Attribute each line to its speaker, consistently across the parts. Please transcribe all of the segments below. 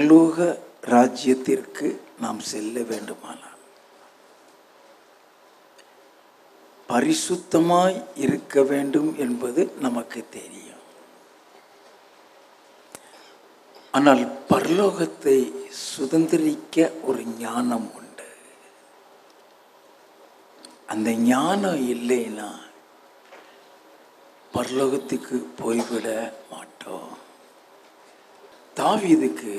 Speaker 1: பரலோக ராஜ்யத்திற்கு நாம் செல்ல வேண்டுமானால் பரிசுத்தமாய் இருக்க வேண்டும் என்பது நமக்கு தெரியும் ஆனால் பரலோகத்தை சுதந்திரிக்க ஒரு ஞானம் உண்டு அந்த ஞானம் இல்லைன்னா பரலோகத்துக்கு போய்விட மாட்டோம் தாவீதுக்கு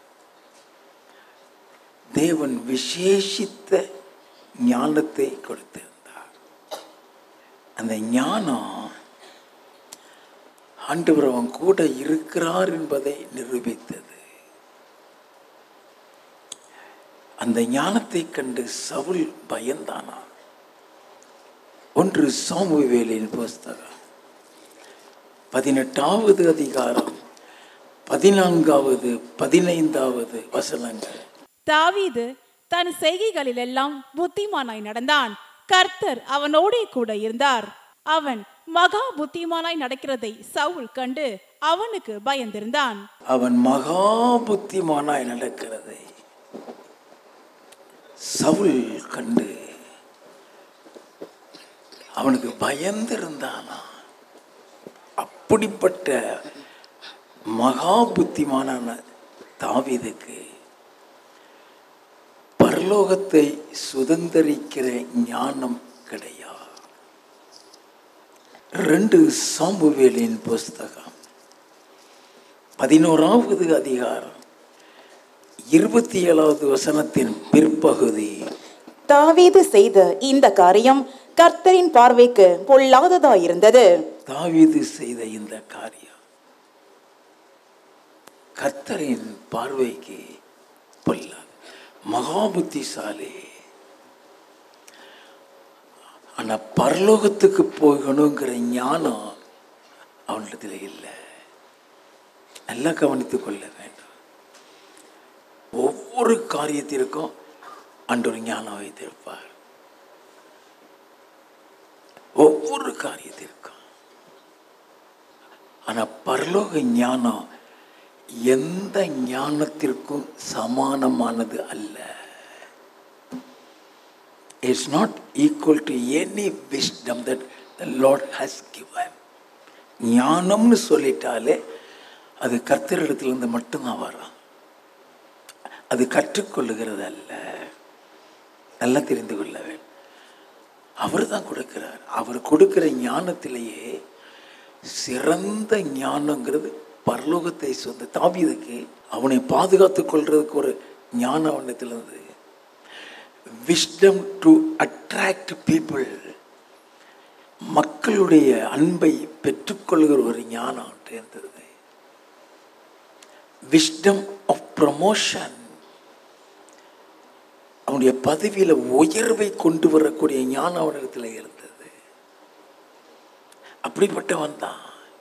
Speaker 1: தேவன் விசேஷித்த ஞானத்தை கொடுத்திருந்தார் அந்த ஞானம் ஆண்டவர் அவன் கூட இருக்கிறார் என்பதை நிரூபித்தது அந்த ஞானத்தை கண்டு சவுல் பயந்தானா ஒன்று சாமுவேலின் புஸ்தகம் பதினெட்டாவது அதிகாரம் பதினான்காவது பதினைந்தாவது வசனங்கள்
Speaker 2: தாவீது தன் செய்கைகளிலெல்லாம் புத்திமானாய் நடந்தான் கர்த்தர் அவனோடே கூட இருந்தார் அவன் மகா புத்திமானாய் நடக்கிறதை சவுல் கண்டு அவனுக்கு பயந்திருந்தான்
Speaker 1: அவன் மகா புத்திமானாய் நடக்கிறதை சவுல் கண்டு அவனுக்கு பயந்திருந்தானா அப்படிப்பட்ட மகா புத்திமானான தாவீதுக்கு பரலோகத்தை சுதந்திரிக்கிற ஞானம் கிடையாது ரெண்டு சாம்புவேலின் புஸ்தகம் பதினோராவது அதிகாரம் இருபத்தி ஏழாவது வசனத்தின் பிற்பகுதி
Speaker 3: தாவீது செய்த இந்த காரியம் கர்த்தரின் பார்வைக்கு பொல்லாததாயிருந்தது
Speaker 1: தாவீது செய்த இந்த காரியம் கர்த்தரின் பார்வைக்கு பொல்லாது மகா புத்திசாலி ஆனா பரலோகத்துக்கு போகணுங்கிற ஞானம் அவனிடத்தில் இல்லை நல்லா கவனித்துக் கொள்ள வேண்டும் ஒவ்வொரு காரியத்திற்கும் அன்றொரு ஞானம் வைத்திருப்பார் ஒவ்வொரு காரியத்திற்கும் ஆனா பரலோக ஞானம் எந்த ஞானத்திற்கும் சமானமானது அல்ல it's not equal to any wisdom that the Lord has given ஞானம்னு சொல்லிட்டாலே அது கர்த்தரிடத்திலிருந்து மட்டும்தான் வரும் அது கற்றுக்கொள்ளுகிறது அல்ல நல்லா தெரிந்து கொள்ள வேண்டும் அவர் தான் கொடுக்கிறார் அவர் கொடுக்கிற ஞானத்திலேயே சிறந்த ஞானங்கிறது பரலோகத்தை சொந்த தாவீதுக்கு அவனை பாதுகாத்துக் கொள்றதுக்கு ஒரு ஞானம் அவனத்தில் இருந்தது விஸ்டம் டு அட்ராக்ட் பீப்புள் மக்களுடைய அன்பை பெற்றுக்கொள்கிற ஒரு ஞானம் அவன்கிட்ட இருந்தது விஸ்டம் ஆஃப் ப்ரமோஷன் அவனுடைய பதவியில உயர்வை கொண்டு வரக்கூடிய ஞானம் அவனிடத்தில் இருந்தது அப்படிப்பட்டவன் தான்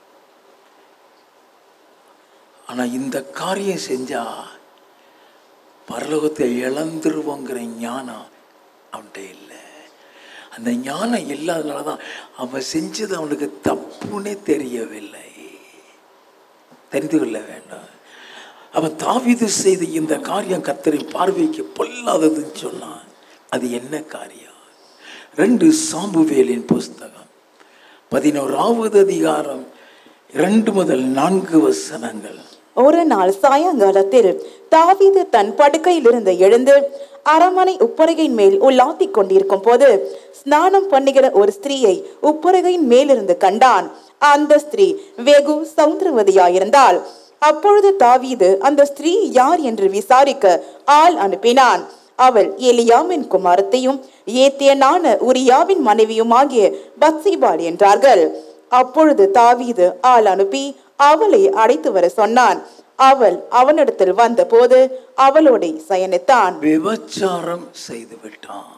Speaker 1: ஆனா இந்த காரியம் செஞ்சா பரலோகத்தை இழந்துருவோங்கிற ஞானம் அவன்கிட்ட இல்லை அந்த ஞானம் இல்லாதனால தான் அவன் செஞ்சது அவனுக்கு தப்புன்னே தெரியவில்லை தெரிந்து கொள்ள வேண்டாம் அவன் தாவீது செய்த இந்த காரியம் கத்தரின் பார்வைக்கு பொல்லாததுன்னு சொன்னான் அது என்ன காரியம் ரெண்டு சாம்புவேலின் புஸ்தகம் பதினோராவது அதிகாரம் இரண்டு முதல் நான்கு வசனங்கள்
Speaker 3: ஒரு நாள் சாயங்காலத்தில் தாவீது தன் படுக்கையிலிருந்து எழுந்து அரமனை உப்பரகையின் மேல் உலாத்திக் கொண்டிருக்கும் போது ஸ்நானம் பண்ணுகிற ஒரு ஸ்திரீயை உப்பரகையின் மேலிருந்து கண்டான் அந்த ஸ்திரீ வெகு சௌந்தரவதியாயிருந்தாள் அப்பொழுது தாவீது அந்த ஸ்திரீ யார் என்று விசாரிக்க ஆள் அனுப்பினான் அவள் எலியாமின் குமாரத்தையும் ஏத்தியனான உரியாவின் மனைவியுமாகிய பத்சிபாள் என்றார்கள் அப்பொழுது தாவீது ஆள் அனுப்பி அவளை அழைத்து வர சொன்னான் அவள் அவனிடத்தில் வந்தபோது அவளோட சயனித்தான்
Speaker 1: விபச்சாரம் செய்து விட்டான்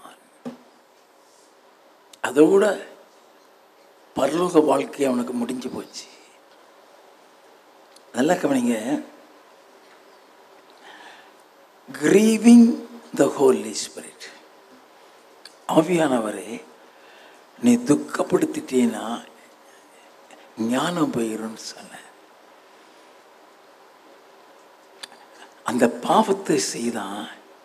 Speaker 1: அதோட பரலோக வாழ்க்கை அவனுக்கு முடிஞ்சு போச்சு நல்லா கவனிங்க கிரீவிங் த ஹோலி ஸ்பிரிட் ஆவியானவரே நீ துக்கப்படுத்திட்டீன்னா ஞானம் போயிரும்னு சொன்ன அந்த பாவத்தை செய்தான்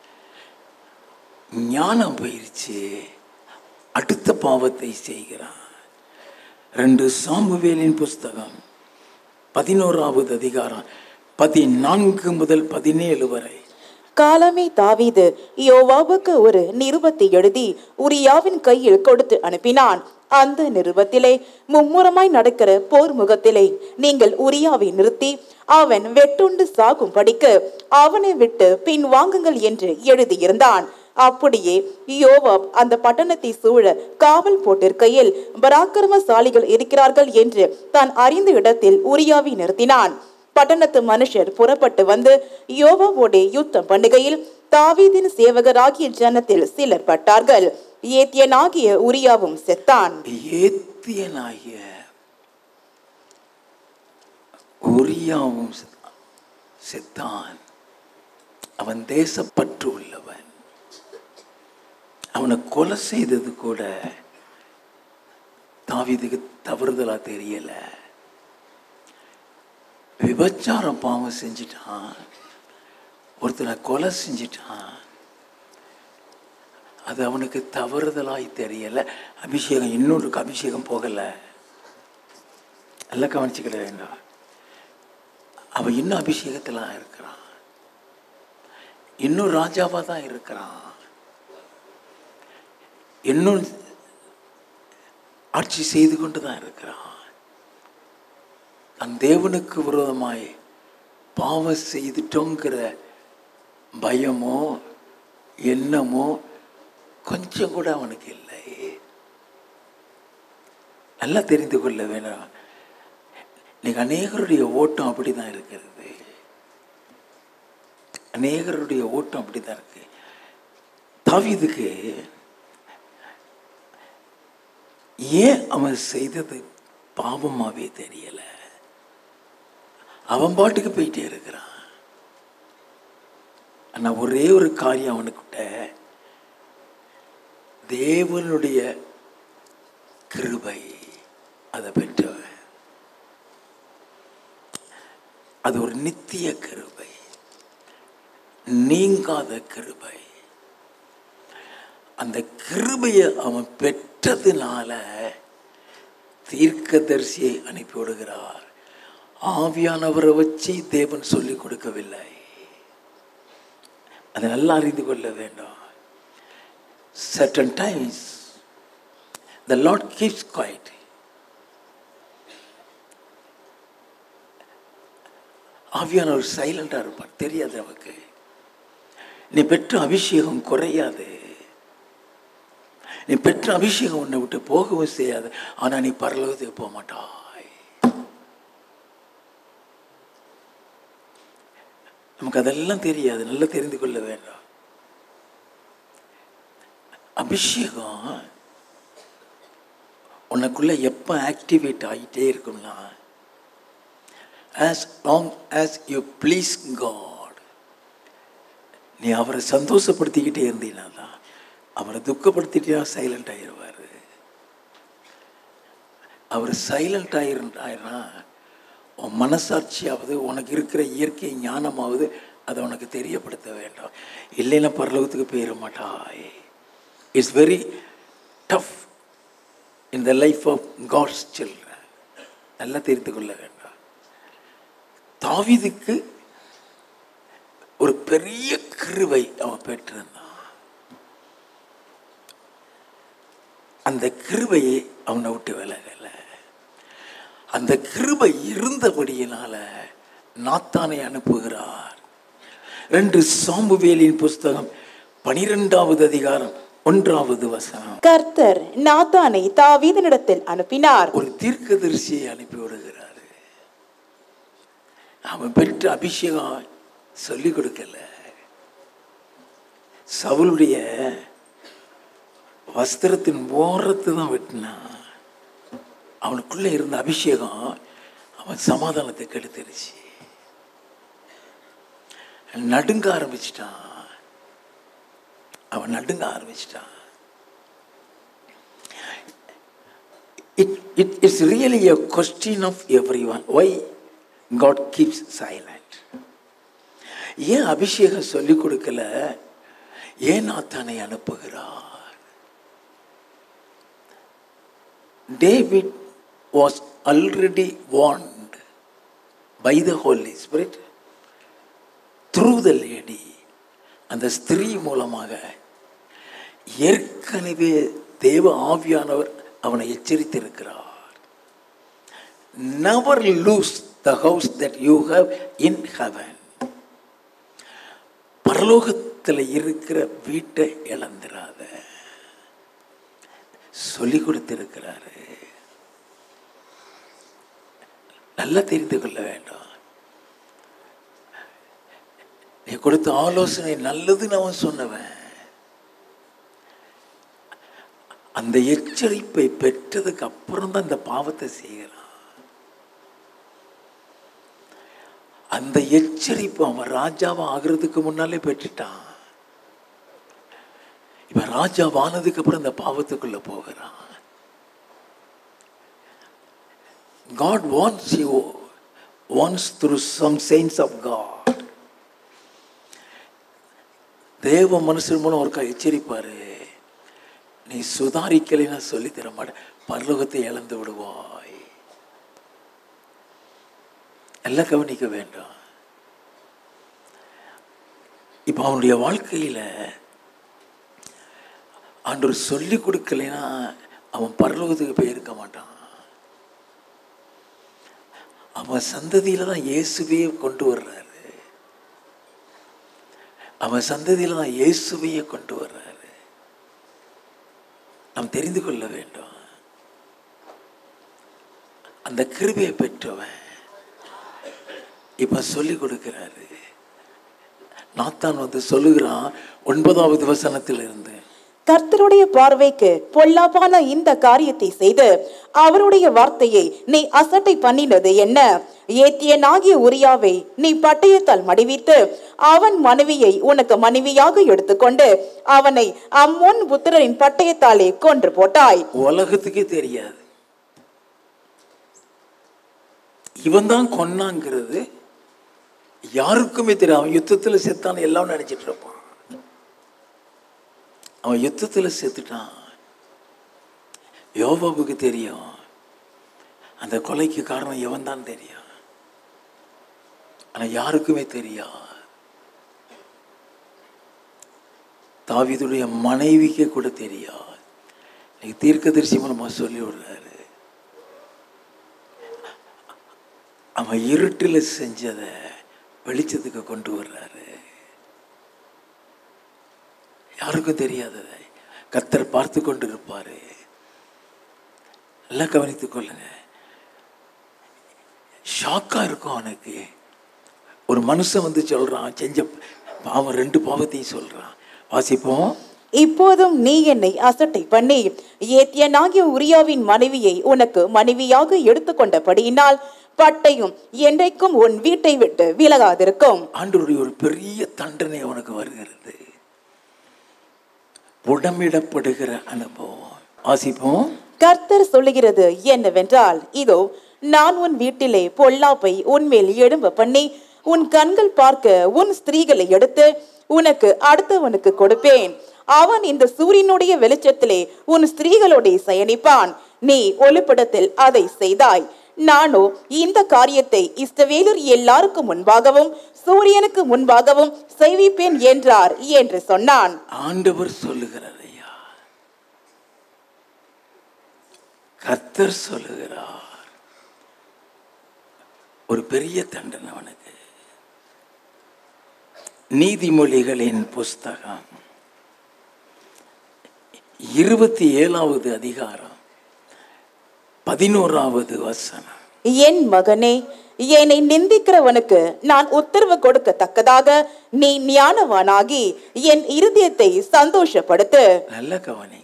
Speaker 1: ஞானம் போயிருச்சு அடுத்த பாவத்தை செய்கிறான் ரெண்டு சாமுவேலின் புஸ்தகம் பதினோராவது அதிகாரம் பதினான்கு முதல் பதினேழு வரை
Speaker 3: காலமே தாவீது யோவாவுக்கு ஒரு நிருபத்தை எழுதி உரியாவின் கையில் கொடுத்து அனுப்பினான் அந்த நிருபத்திலே மும்முரமாய் நடக்கிற போர் முகத்திலே நீங்கள் உரியாவை நிறுத்தி அவன் வெட்டுண்டு சாகும் படிக்க அவனை விட்டு பின் வாங்குங்கள் என்று எழுதியிருந்தான் அப்படியே யோவாப் அந்த பட்டணத்தை சூழ காவல் போட்டிருக்கையில் பராக்கிரமசாலிகள் இருக்கிறார்கள் என்று தான் அறிந்த இடத்தில் உரியாவை நிறுத்தினான் பட்டணத்து மனுஷர் புறப்பட்டு வந்து யோவாவோடே யுத்தம் பண்ணுகையில் தாவீதின் சேவகராகிய ஜனத்தில் சிலர் பட்டார்கள் ஏத்தியனாகிய உரியாவும் செத்தான்
Speaker 1: ஏத்தியனாகிய உரியாவும் செத்தான். செத்தான் அவன் தேசப்பற்று உள்ளவன் அவனை கொலை செய்தது கூட தாவீதுக்கு தவறுதலா தெரியல விபச்சாரம் பாவம் செஞ்சிட்டான் ஒருத்தனை கொலை செஞ்சிட்டான் அது அவனுக்கு தவறுதலாய் தெரியல அபிஷேகம் இன்னொருக்கு அபிஷேகம் போகல எல்லாம் கவனிச்சுக்கிட வேண்டாம் அவன் இன்னும் அபிஷேகத்தில் இருக்கிறான் இன்னும் ராஜாவா தான் இருக்கிறான் இன்னும் ஆட்சி செய்து கொண்டு தான் இருக்கிறான் தன் தேவனுக்கு விரோதமாய் பாவம் செய்துட்டோங்கிற பயமோ எண்ணமோ கொஞ்சம் கூட அவனுக்கு இல்லை நல்லா தெரிந்து கொள்ள வேணும் இன்னைக்கு அநேகருடைய ஓட்டம் அப்படிதான் இருக்கிறது அநேகருடைய ஓட்டம் அப்படிதான் இருக்கு தாவீதுக்கு ஏன் அவன் செய்தது பாவமாவே தெரியல அவன் பாட்டுக்கு போயிட்டே இருக்கிறான் ஆனா ஒரே ஒரு காரியம் அவனுக்கிட்ட தேவனுடைய கிருபை அதை பெற்றவன் அது ஒரு நித்திய கிருபை நீங்காத கிருபை அந்த கிருபையை அவன் பெற்றதுனால தீர்க்கதரிசியை அனுப்பி விடுகிறார் ஆவியானவரை வச்சு தேவன் சொல்லிக் கொடுக்கவில்லை அதை நல்லா அறிந்து கொள்ள வேண்டும் certain times the Lord keeps quiet. ஆவியானவர் சைலண்டாக இருப்பார் தெரியாது அவருக்கு நீ பெற்ற அபிஷேகம் குறையாது நீ பெற்ற அபிஷேகம் உன்னை விட்டு போகவும் செய்யாது ஆனா நீ பரலோகத்துக்கு போக மாட்டாய் நமக்கு அதெல்லாம் தெரியாது நல்லா தெரிந்து கொள்ள வேண்டாம் அபிஷேகம் உனக்குள்ள எப்போ ஆக்டிவேட் ஆகிட்டே இருக்கும்னா as long as you please God நீ அவரை சந்தோஷப்படுத்திக்கிட்டே இருந்தீங்கன்னா தான் அவரை துக்கப்படுத்திட்டா சைலண்ட் ஆயிடுவார் அவர் சைலண்ட் ஆயிரா உன் மனசாட்சியாவது உனக்கு இருக்கிற இயற்கை ஞானமாவது அதை உனக்கு தெரியப்படுத்த வேண்டாம் இல்லைன்னா பரலோகத்துக்கு போயிட மாட்டாய் it's very tough in the life of God's children நல்லா தெரிந்து கொள்ள வேண்டாம் தாவீதுக்கு ஒரு பெரிய கிருவை அவன் பெற்றிருந்தான் அந்த கிருபையை அவனை விட்டு விலகல அந்த கிருபை இருந்தபடியினால நாத்தானை அனுப்புகிறார் ரெண்டு சாம்புவேலின் புஸ்தகம் பனிரெண்டாவது அதிகாரம் ஒன்றாவது வசனம்
Speaker 3: கர்த்தர் நாத்தானை தாவீதனிடத்தில் அனுப்பினார்
Speaker 1: ஒரு தீர்க்கதரிசியை அனுப்பி விடுகிறாரு அவன் பெற்ற அபிஷேகம் சொல்லிக் கொடுக்கல சவுளுடைய வஸ்திரத்தின் ஓரத்தை தான் வெட்டினான் அவனுக்குள்ள இருந்த அபிஷேகம் அவன் சமாதானத்தை கெடுத்துருச்சு நடுங்க ஆரம்பிச்சிட்டான் அவன் நடுங்க ஆரம்பிச்சிட்டான் it, it, it's really a question of everyone. Why God keeps silent? ஏன் அபிஷேகம் சொல்லிக் கொடுக்கல ஏன் நாத்தானை அனுப்புகிறார் David was already warned by the Holy Spirit through the lady அந்த ஸ்திரீ மூலமாக ஏற்கனவே தேவ ஆவியானவர் அவனை எச்சரித்திருக்கிறார் never lose the house that you have in heaven பரலோகத்தில் இருக்கிற வீட்டை இழந்துராத சொல்லி கொடுத்திருக்கிறாரு நல்லா தெரிந்து கொள்ள வேண்டும் நீ கொடுத்த ஆலோசனை நல்லதுன்னு அவன் சொன்னவன் அந்த எச்சரிப்பை பெற்றதுக்கு அப்புறம் தான் இந்த பாவத்தை செய்கிறான் அந்த எச்சரிப்பு அவன் ராஜாவா ஆகிறதுக்கு முன்னாலே பெற்றுட்டான் இப்ப ராஜாவானதுக்கு அப்புறம் இந்த பாவத்துக்குள்ள போகிறான் God wants you once through some saints of God. தேவ மனுஷன் மூலம் ஒருக்கா எச்சரிப்பாரு நீ சுதாரிக்கலைன்னா சொல்லி தர மாட்டேன் பரலோகத்தை இழந்து விடுவாய் எல்லாம் கவனிக்க வேண்டாம் இப்போ அவனுடைய வாழ்க்கையில ஆண்டவர் சொல்லி கொடுக்கலைன்னா அவன் பரலோகத்துக்கு போயிருக்க மாட்டான் அவன் சந்ததியில தான் இயேசுவையே கொண்டு வர்றாரு அவன் சந்ததியில தான் இயேசுவையே கொண்டு வர்றாரு நாம் தெரிந்து கொள்ள வேண்டும் அந்த கிருபையை பெற்றவன் இப்ப சொல்லி கொடுக்கிறாரு நாத்தான் வந்து சொல்லுகிறான் ஒன்பதாவது வசனத்தில் இருந்து
Speaker 3: கர்த்தருடைய பார்வைக்கு பொல்லாப்பான இந்த காரியத்தை செய்து அவருடைய வார்த்தையை நீ அசட்டை பண்ணினது என்ன ஏத்தியனாகிய உரியாவை நீ பட்டயத்தால் மடிவித்து அவன் மனைவியை உனக்கு மனைவியாக எடுத்துக்கொண்டு அவனை அம்மோன் புத்திரரின் பட்டயத்தாலே கொன்று போட்டாய்
Speaker 1: உலகத்துக்கே தெரியாது இவன் தான் கொன்னாங்கிறது யாருக்குமே தெரியும் அவன் யுத்தத்துல செத்தான் எல்லாம் நினைச்சிட்டு இருப்பான் அவன் யுத்தத்துல செத்துட்டான் யோவாவுக்கு தெரியும் அந்த கொலைக்கு காரணம் எவன் தான் தெரியும் ஆனா யாருக்குமே தெரியாது தாவீதுடைய மனைவிக்கு கூட தெரியாது இன்னைக்கு தீர்க்கதரிசி மூலமா சொல்லி விடுறாரு அவன் இருட்டில் செஞ்சதை வெளிச்சத்துக்கு கொண்டு வர்றாரு யாருக்கும் தெரியாததை கத்தர் பார்த்து கொண்டு இருப்பாரு எல்லாம் கவனித்துக் கொள்ளுங்க ஷாக்கா இருக்கும் அவனுக்கு ஒரு மனுஷன் வந்து சொல்றான் செஞ்ச பாவம் ரெண்டு பாவத்தையும் சொல்றான் வாசிப்போம்
Speaker 3: இப்போதும் நீ என்னை அசட்டை பண்ணி ஏத்தியனாகிய உரியாவின் மனைவியை உனக்கு மனைவியாக எடுத்துக்கொண்டபடியினால் பட்டையும் என்றைக்கும் உன் வீட்டை விட்டு விலகாதிருக்கும்
Speaker 1: ஆண்டவருடைய ஒரு பெரிய தண்டனை அவனுக்கு வருகிறது புடமிடப்படுகிற அனுபவம் வாசிப்போம்
Speaker 3: கர்த்தர் சொல்லுகிறது என்னவென்றால் இதோ நான் உன் வீட்டிலே பொல்லாப்பை உன்மேல் எழும்ப பண்ணி உன் கண்கள் பார்க்க உன் ஸ்திரீகளை எடுத்து உனக்கு அடுத்தவனுக்கு கொடுப்பேன் அவன் இந்த சூரியனுடைய வெளிச்சத்திலே உன் ஸ்திரீகளோட சயனிப்பான் நீ ஒளிப்படத்தில் அதை செய்தாய் நானோ இந்த காரியத்தை இஸ்ரவேலர் எல்லாருக்கும் முன்பாகவும் சூரியனுக்கு முன்பாகவும் செய்விப்பேன் என்றார் என்று சொன்னான்
Speaker 1: ஆண்டவர் சொல்லுகிறார் ஐயா கர்த்தர் சொல்லுகிறார் ஒரு பெரிய தண்டனை அவனுக்கு நீதிமொழிகளின் புஸ்தகம் இருபத்தி ஏழாவது அதிகாரம் பதினோராவது வசனம்
Speaker 3: என் மகனே என்னை நிந்திக்கிறவனுக்கு நான் உத்தரவு கொடுக்கத்தக்கதாக நீ ஞானவானாகி என் இருதயத்தை சந்தோஷப்படுத்து
Speaker 1: நல்ல கவனிங்க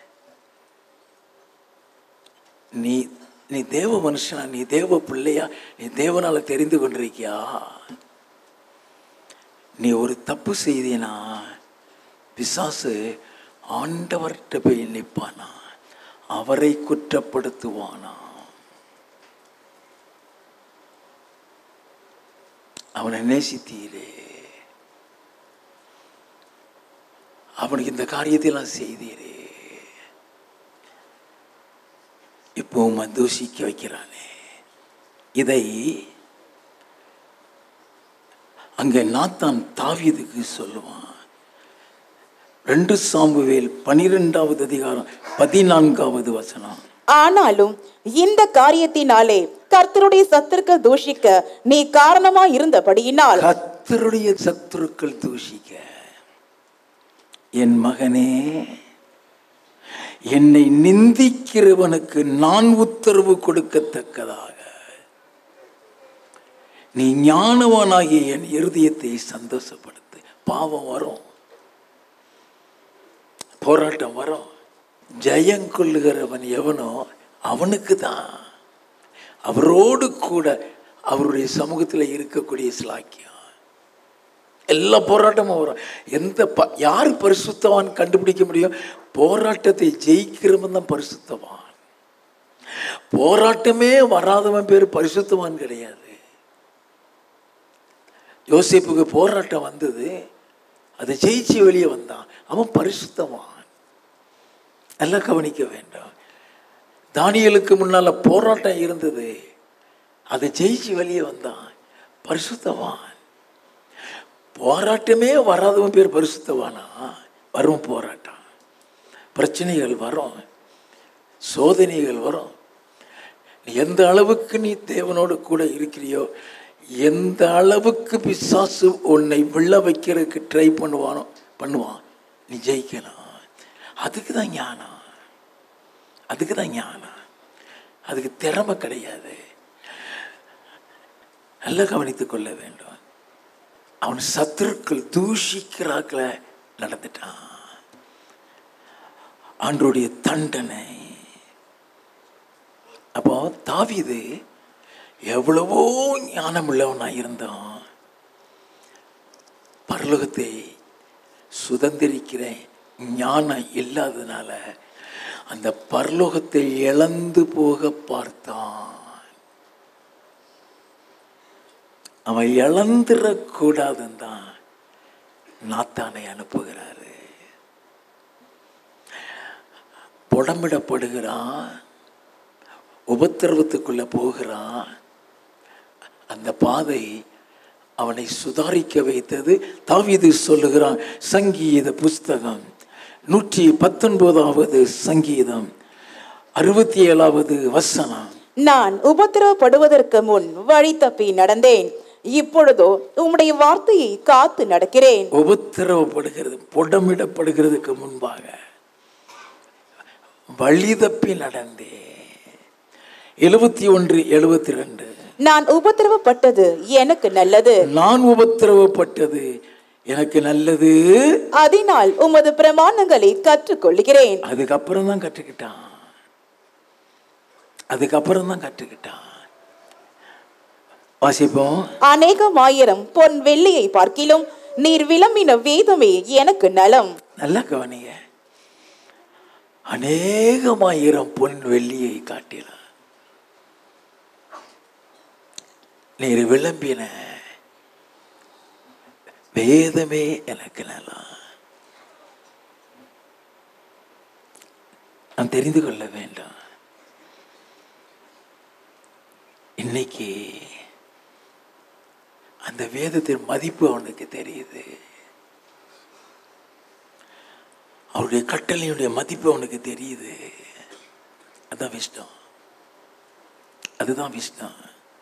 Speaker 1: நீ நீ தேவ மனுஷனா நீ தேவ பிள்ளையா நீ தேவனால தெரிந்து கொண்டிருக்கியா நீ ஒரு தப்பு செய்தினா பிசாசு ஆண்டவர்கிட்ட போய் நிற்பானா அவரை குற்றப்படுத்துவானா அவனை நேசித்தீரே அவனுக்கு இந்த காரியத்தையெல்லாம் செய்தீரே இப்போ உம்மை தூஷிக்க வைக்கிறானே இதை அங்கே நாத்தான் தாவீதுக்கு சொல்லுவான் ரெண்டு சாம்புவேல் பனிரெண்டாவது அதிகாரம் பதினான்காவது வசனம்
Speaker 3: ஆனாலும் இந்த காரியத்தினாலே கர்த்தருடைய சத்துருக்கள் தூஷிக்க நீ காரணமா இருந்தபடியினால்
Speaker 1: கர்த்தருடைய சத்துருக்கள் தூஷிக்க என் மகனே என்னை நிந்திக்கிறவனுக்கு நான் உத்தரவு கொடுக்கத்தக்கதாக நீ ஞானவானாகிய என் இருதயத்தை சந்தோஷப்படுத்து பாவம் வரும் போராட்டம் வரும் ஜெயம் கொள்ளுகிறவன் எவனோ அவனுக்கு தான் அவரோடு கூட அவருடைய சமூகத்தில் இருக்கக்கூடிய சிலாக்கியம் எல்லா போராட்டமும் வரும் எந்த ப யார் பரிசுத்தவான் கண்டுபிடிக்க முடியும் போராட்டத்தை ஜெயிக்கிறவன் தான் பரிசுத்தவான் போராட்டமே வராதவன் பேர் பரிசுத்தவான் கிடையாது யோசிப்புக்கு போராட்டம் வந்தது அதை ஜெயிச்சு வெளியே வந்தான் அவன் பரிசுத்தவான் நல்லா கவனிக்க வேண்டும் தானியலுக்கு முன்னால போராட்டம் இருந்தது அதை ஜெயிச்சு வெளியே வந்தான் பரிசுத்தவான் போராட்டமே வராதவன் பேர் பரிசுத்தவானா வரும் போராட்டம் பிரச்சனைகள் வரும் சோதனைகள் வரும் நீ எந்த அளவுக்கு நீ தேவனோடு கூட இருக்கிறியோ எந்த அளவுக்கு பிசாசு உன்னை விழ வைக்கிறதுக்கு ட்ரை பண்ணுவானோ பண்ணுவான் நீ ஜெயிக்கணும் அதுக்கு தான் ஞானம் அதுக்கு தான் ஞானம் அதுக்கு திறமை கிடையாது நல்லா கவனித்துக் கொள்ள வேண்டும் அவன் சத்துருக்கள் தூஷிக்கிறாக்கள நடந்துட்டான் ஆண்டருடைய தண்டனை அப்போ தாவீது எவ்வளவோ ஞானம் உள்ளவனாக இருந்தான் பரலோகத்தை சுதந்திரிக்கிற ஞானம் இல்லாததுனால அந்த பரலோகத்தை இழந்து போக பார்த்தான் அவன் இழந்துடக்கூடாதுன்னு தான் நாத்தானை அனுப்புகிறாரு புடமிடப்படுகிறான் உபத்திரவத்துக்குள்ள போகிறான் அந்த பாதை அவனை சுதாரிக்க வைத்தது தாவீது சொல்லுகிறான் சங்கீத புஸ்தகம் நூற்றி பத்தொன்பதாவது சங்கீதம் அறுபத்தி ஏழாவது வசனம்
Speaker 3: நான் உபத்திரவப்படுவதற்கு முன் வழி தப்பி நடந்தேன் இப்பொழுதோ உம்முடைய வார்த்தையை காத்து நடக்கிறேன்
Speaker 1: உபத்திரவப்படுகிறது புடமிடப்படுகிறதுக்கு முன்பாக வழி தப்பி நடந்தே எழுபத்தி ஒன்று எழுபத்தி ரெண்டு
Speaker 3: நான் உபத்திரவப்பட்டது எனக்கு நல்லது
Speaker 1: நான் உபத்திரவப்பட்டது எனக்கு நல்லது
Speaker 3: அதனால் உமது பிரமாணங்களை கற்றுக்கொள்கிறேன்
Speaker 1: அதுக்கப்புறம் தான் கற்றுக்கிட்டான் அதுக்கப்புறம் தான் கற்றுக்கிட்டான் வாசிப்போம்
Speaker 3: அநேகமாயிரம் பொன் வெள்ளியை பார்க்கிலும் நீர் விளம்பின வேதமே எனக்கு நலம்
Speaker 1: நல்லா கவனிங்க அநேகமாயிரம் பொன் வெள்ளியை காட்டினான் நீர் விளம்பின வேதமே எனக்கு நலம் நான் தெரிந்து கொள்ள வேண்டும் இன்னைக்கு அந்த வேதத்தின் மதிப்பு அவனுக்கு தெரியுது அவருடைய கட்டளையுடைய மதிப்பு அவனுக்கு தெரியுது அதான் விஷ்டம் அதுதான் விஷ்டம்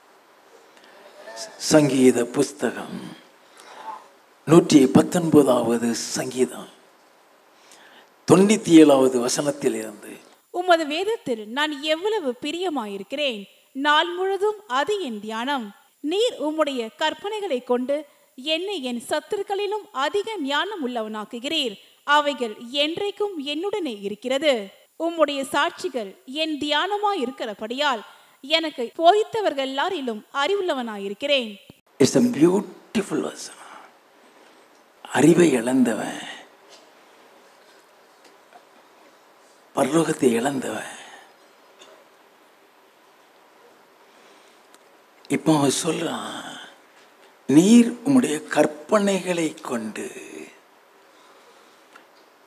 Speaker 1: சங்கீத புஸ்தகம் நூற்றி பத்தொன்பதாவது சங்கீதம் தொண்ணூத்தி ஏழாவது வசனத்தில் இருந்து
Speaker 2: உமது வேதத்தில் நான் எவ்வளவு பிரியமாயிருக்கிறேன் நாள் முழுதும் அது என் தியானம் நீர் உம்முடைய கற்பனைகளை கொண்டு என்னை என் சத்துருக்களிலும் அதிக ஞானம் உள்ளவனாக்குகிறீர் அவைகள் என்றைக்கும் என்னுடனே இருக்கிறது உம்முடைய சாட்சிகள் என் தியானமாய் இருக்கிறபடியால் எனக்கு போதித்தவர்கள் எல்லாரிலும் அறிவுள்ளவனாயிருக்கிறேன்
Speaker 1: இட்ஸ் a பியூட்டிஃபுல் வசனம் அறிவை இழந்தவன் பரலோகத்தை இழந்தவன் இப்போ அவன் சொல்றான் நீர் உம்முடைய கற்பனைகளை கொண்டு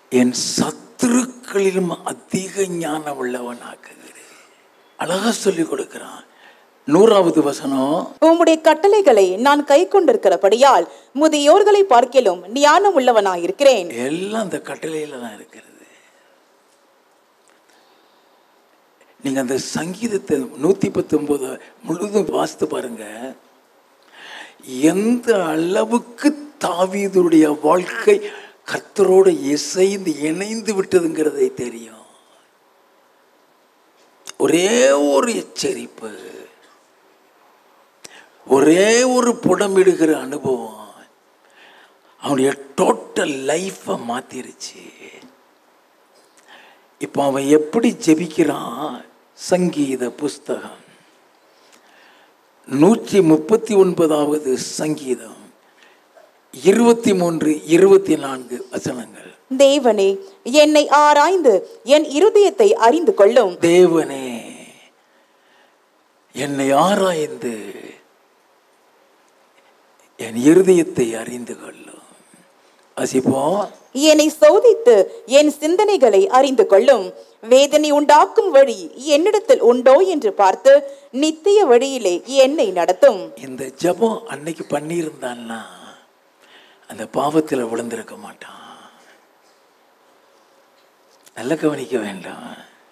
Speaker 1: என் சத்துருக்களிலும் அதிக ஞானம் உள்ளவனாக்குகிறேன் அழகா சொல்லி கொடுக்கிறான் நூறாவது வசனம்
Speaker 3: உம்முடைய கட்டளைகளை நான் கை கொண்டிருக்கிறபடியால் முதியோர்களை பார்க்கிலும் ஞானம் உள்ளவனாயிருக்கிறேன்
Speaker 1: எல்லாம் அந்த கட்டளையில தான் இருக்கிறது நீங்க அந்த சங்கீதத்தை நூத்தி பத்தொன்பது முழுதும் வாசித்து பாருங்க எந்த அளவுக்கு தாவீதுடைய வாழ்க்கை கர்த்தரோடு இசைந்து இணைந்து விட்டதுங்கிறதை தெரியும் ஒரே ஒரு எச்சரிப்பு ஒரே ஒரு புடமிடுகிற அனுபவம் அவனுடைய டோட்டல் லைஃப்பை மாத்திருச்சு இப்போ அவன் எப்படி ஜெபிக்கிறான் சங்கீத புஸ்தகம் நூற்றி முப்பத்தி ஒன்பதாவது சங்கீதம் இருபத்தி மூன்று இருபத்தி நான்கு வசனங்கள்
Speaker 3: தேவனே என்னை ஆராய்ந்து என் இருதயத்தை அறிந்து கொள்ளும்
Speaker 1: தேவனே என்னை ஆராய்ந்து என் இருதயத்தை அறிந்து கொள்ளும் வசிப்போம்
Speaker 3: என்னை சோதித்து என் சிந்தனைகளை அறிந்து கொள்ளும் வேதனை உண்டாக்கும் வழி என்னிடத்தில் உண்டோ என்று பார்த்து நித்திய வழியிலே என்னை நடத்தும்
Speaker 1: இந்த ஜெபம் அன்னைக்கு பண்ணியிருந்தான்னா அந்த பாவத்தில் விழுந்திருக்க மாட்டான் நல்ல கவனிக்க வேண்டாம்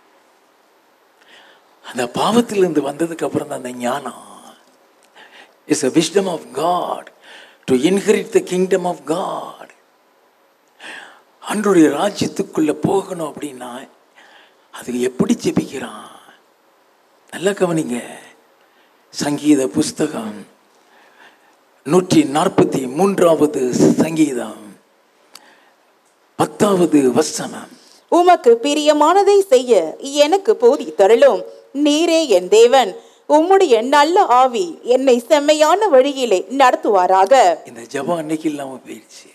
Speaker 1: அந்த பாவத்திலிருந்து வந்ததுக்கு அப்புறம் தான் அந்த ஞானம் is a wisdom of God to inherit the kingdom of God அன்றைய ராஜ்யத்துக்குள்ள போகணும் அப்படின்னா அது எப்படி ஜெபிக்கிறான் நல்லா கவனிங்க சங்கீத புஸ்தகம் நூற்றி நாற்பத்தி மூன்றாவது சங்கீதம் பத்தாவது வசனம்
Speaker 3: உமக்கு பிரியமானதை செய்ய எனக்கு போதி தருளும் நீரே என் தேவன் உம்முடைய நல்ல ஆவி என்னை செம்மையான வழியிலே நடத்துவாராக
Speaker 1: இந்த ஜெபம் அன்னைக்கு இல்லாம போயிடுச்சு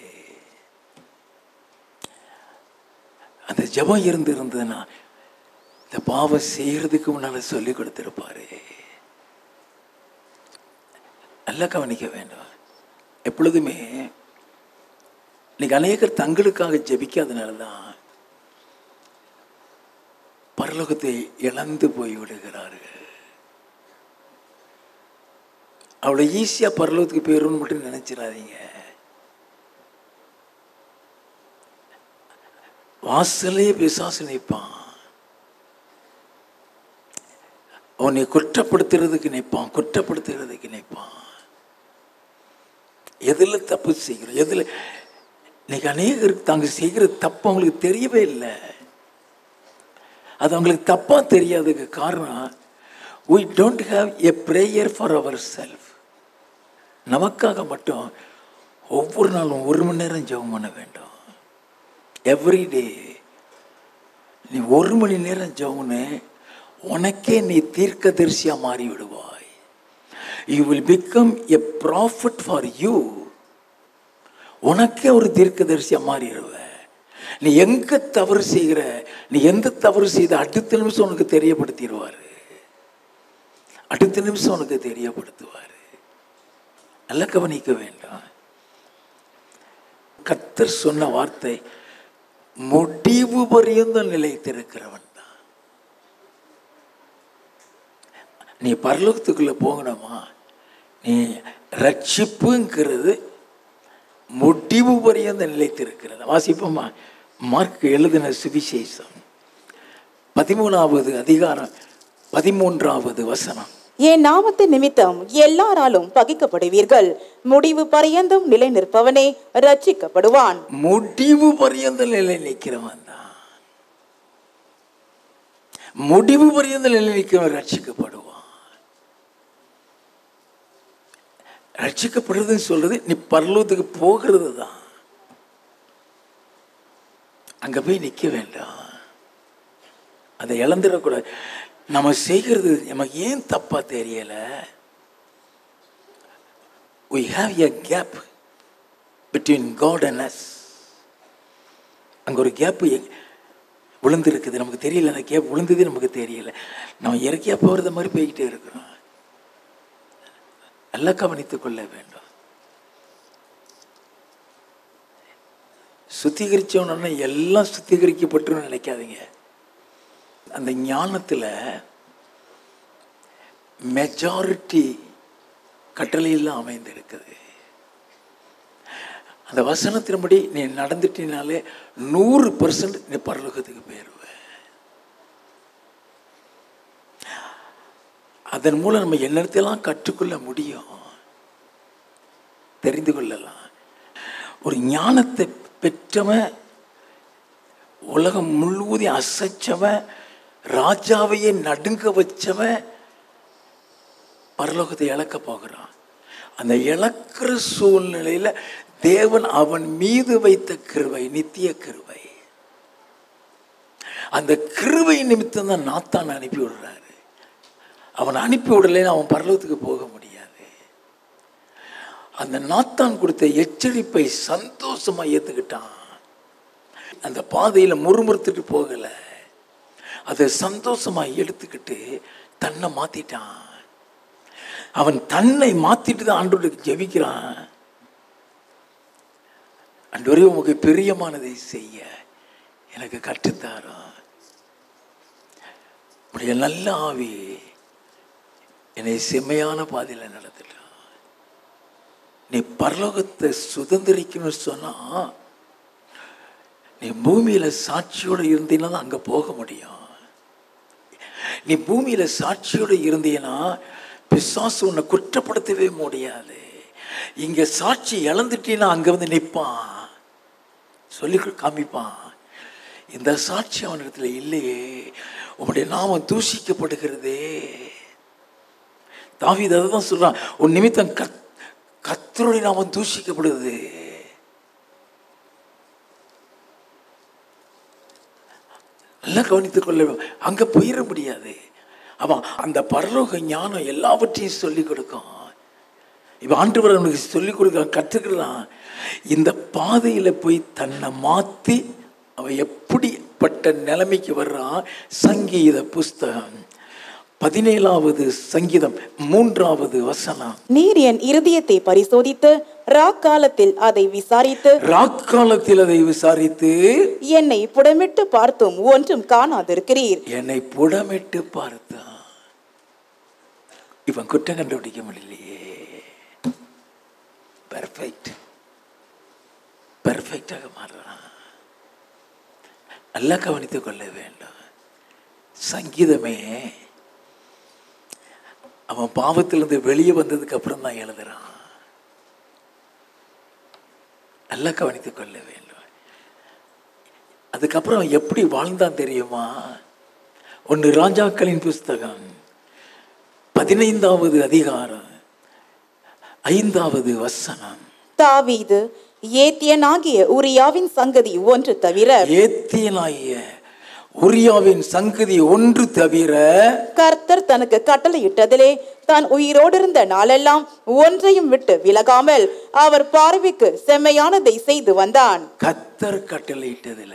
Speaker 1: அந்த ஜெபம் இருந்து இருந்ததுன்னா இந்த பாவம் செய்யறதுக்கு முன்னால சொல்லி கொடுத்திருப்பாரு நல்லா கவனிக்க வேண்டும் எப்பொழுதுமே இன்னைக்கு அநேகர் தங்களுக்காக ஜெபிக்காதனால தான் பரலோகத்தை இழந்து போய் விடுகிறார்கள் அவ்வளோ ஈஸியாக பரலோகத்துக்கு போயிடும்னு மட்டும் நினைச்சிடாதீங்க வாசலே பிசாசு நிற்பான் உன்னை குற்றப்படுத்துறதுக்கு நிற்பான் குற்றப்படுத்துறதுக்கு நிற்பான் எதில் தப்பு செய்கிறோம் எதில் இன்னைக்கு அநேகருக்கு தாங்க செய்கிற தப்பு அவங்களுக்கு தெரியவே இல்லை அது அவங்களுக்கு தப்பாக தெரியாததுக்கு காரணம் we don't have a prayer for ourselves நமக்காக மட்டும் ஒவ்வொரு நாளும் ஒரு மணி நேரம் ஜெபம் பண்ண வேண்டும் எவ்ரி டே நீ ஒரு மணி நேரம் ஜெபம்னு உனக்கே நீ தீர்க்கதரிசியாக மாறி விடுவாய் you will become a prophet for you உனக்கே ஒரு தீர்க்கதரிசியாக மாறிடுவ நீ எங்க தவறு செய்கிற நீ எந்த தவறு செய்த அடுத்த நிமிஷம் உனக்கு தெரியப்படுத்திடுவார் அடுத்த நிமிஷம் உனக்கு தெரியப்படுத்துவார் நல்லா கவனிக்க வேண்டாம் கர்த்தர் சொன்ன வார்த்தை முடிவு பரியந்தம் நிலைத்திருக்கிறவன் தான் நீ பரலோகத்துக்குள்ள போகணுமா நீ ரட்சிப்புங்கிறது முடிவு பரியந்த நிலைத்திருக்கிறது வாசிப்போமா மார்க் எழுதின சுவிசேஷம் பதிமூணாவது அதிகாரம் பதிமூன்றாவது வசனம்
Speaker 3: என் நாமத்து நிமித்தம் எல்லாராலும் பகைக்கப்படுவீர்கள் முடிவு பரியந்தம் நிலை நிற்பவனே ரட்சிக்கப்படுவான்
Speaker 1: முடிவு பரியந்த நிலை நிற்கிறவன் தான் முடிவு பரியந்த நிலை நிற்கிறவன் ரட்சிக்கப்படுவான் ரட்சிக்கப்படுறதுன்னு சொல்றது நீ பரலோகத்துக்கு போகிறது தான் அங்க போய் நிற்க வேண்டாம் அதை இழந்துடக்கூடாது நம்ம செய்கிறது நமக்கு ஏன் தப்பா தெரியல we have a gap between God and us அங்கே ஒரு கேப்பு விழுந்திருக்குது நமக்கு தெரியல அந்த கேப் விழுந்ததே நமக்கு தெரியல நம்ம இயற்கையாக போகிறத மாதிரி போய்கிட்டே இருக்கிறோம் நல்லா கவனித்துக் கொள்ள வேண்டும் சுத்திகரிச்சவன எல்லாம் சுத்திகரிக்கப்பட்டுன்னு நினைக்காதீங்க அந்த ஞானத்தில் மெஜாரிட்டி கட்டளையெல்லாம் அமைந்திருக்குது அந்த வசனத்தின்படி நீ நடந்துட்டினாலே நூறு பர்சன்ட் நீ பரலோகத்துக்கு போயிடுவ அதன் மூலம் நம்ம என்னத்தையெல்லாம் கற்றுக்கொள்ள முடியும் தெரிந்து கொள்ளலாம் ஒரு ஞானத்தை பெற்றவன் உலகம் முழுவதும் அசைச்சவன் ராஜாவையே நடுங்க வச்சவன் பரலோகத்தை இழக்க போகிறான் அந்த இழக்கிற சூழ்நிலையில் தேவன் அவன் மீது வைத்த கிருவை நித்திய கிருவை அந்த கிருவை நிமித்தம் தான் நாத்தான் அனுப்பி விடுறாரு அவன் அனுப்பி விடலைன்னு அவன் பரலோகத்துக்கு போக முடியாது அந்த நாத்தான் கொடுத்த எச்சரிப்பை சந்தோஷமா ஏத்துக்கிட்டான் அந்த பாதையில் முறுமுறுத்துட்டு போகலை அதை சந்தோஷமா எடுத்துக்கிட்டு தன்னை மாத்திட்டான் அவன் தன்னை மாத்திட்டு தான் ஆண்டோருக்கு ஜெபிக்கிறான் அன்றொரு உமக்கு பிரியமானதை செய்ய எனக்கு கற்றுத்தாரான் உடைய நல்ல ஆவி என்னை செம்மையான பாதையில் நடத்திட்டான் நீ பரலோகத்தை சுதந்திரிக்கணும்னு சொன்னா நீ பூமியில சாட்சியோட இருந்தீங்கன்னா தான் அங்க போக முடியும் நீ பூமியில சாட்சியோட இருந்தீன்னா பிசாசு உன்னை குற்றப்படுத்தவே முடியாது இங்க சாட்சி இழந்துட்டீன்னா அங்க வந்து நிற்பான் சொல்லி காமிப்பான் இந்த சாட்சி அவனிடத்துல இல்லையே உன்னுடைய நாமம் தூஷிக்கப்படுகிறதே தாவீது அதை தான் சொல்றான் உன் நிமித்தம் கத் கத்தருடைய நாமம் தூஷிக்கப்படுது நல்லா கவனித்துக் கொள்ள அங்க போயிட முடியாது அவன் அந்த பரலோக ஞானம் எல்லாவற்றையும் சொல்லிக் கொடுக்கும் இப்போ ஆண்டவர் அவனுக்கு சொல்லிக் கொடுக்க கற்றுக்கிறான் இந்த பாதையில் போய் தன்னை மாற்றி அவன் எப்படிப்பட்ட நிலைமைக்கு வர்றான் சங்கீத புஸ்தகம் பதினேழாவது சங்கீதம் மூன்றாவது வசனம்
Speaker 3: நீர் என் இருதயத்தை பரிசோதித்து ராக்காலத்தில் அதை விசாரித்து
Speaker 1: ராக்காலத்தில் அதை விசாரித்து
Speaker 3: என்னை புடமிட்டு பார்த்தும் ஒன்றும் காணாதிருக்கிறீர்
Speaker 1: என்னை புடமிட்டு பார்த்தான் இவன் குற்றம் கண்டுபிடிக்க முடியலையே பெர்ஃபெக்ட் பெர்ஃபெக்டாக மாறுறான் நல்லா கவனித்துக் கொள்ள வேண்டும் சங்கீதமே அவன் பாவத்திலிருந்து வெளியே வந்ததுக்கு அப்புறம் தான் எழுதுறான் நல்லா கவனித்துக் கொள்ள வேண்டும் அதுக்கப்புறம் அவன் எப்படி வாழ்ந்தான் தெரியுமா ஒன்று ராஜாக்களின் புஸ்தகம் பதினைந்தாவது அதிகாரம் ஐந்தாவது வசனம்
Speaker 3: தாவீது ஏத்தியனாகிய உரியாவின் சங்கதி ஒன்று தவிர
Speaker 1: ஏத்தியனாகிய உரியாவின் சங்கதி ஒன்று தவிர
Speaker 3: கர்த்தர் தனக்கு கட்டளையிட்டதிலே தான் உயிரோடு இருந்த நாளெல்லாம் ஒன்றையும் விட்டு விலகாமல் அவர் பார்வைக்கு செம்மையானதை செய்து வந்தான்
Speaker 1: கத்தர் கட்டளையிட்டதில்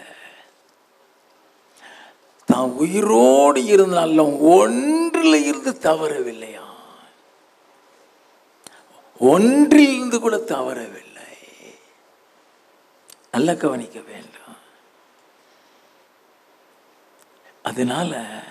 Speaker 1: தான் உயிரோடு இருந்தாலும் ஒன்றில் இருந்து தவறவில்லையா ஒன்றில் இருந்து கூட தவறவில்லை நல்ல கவனிக்க வேண்டும் அதனால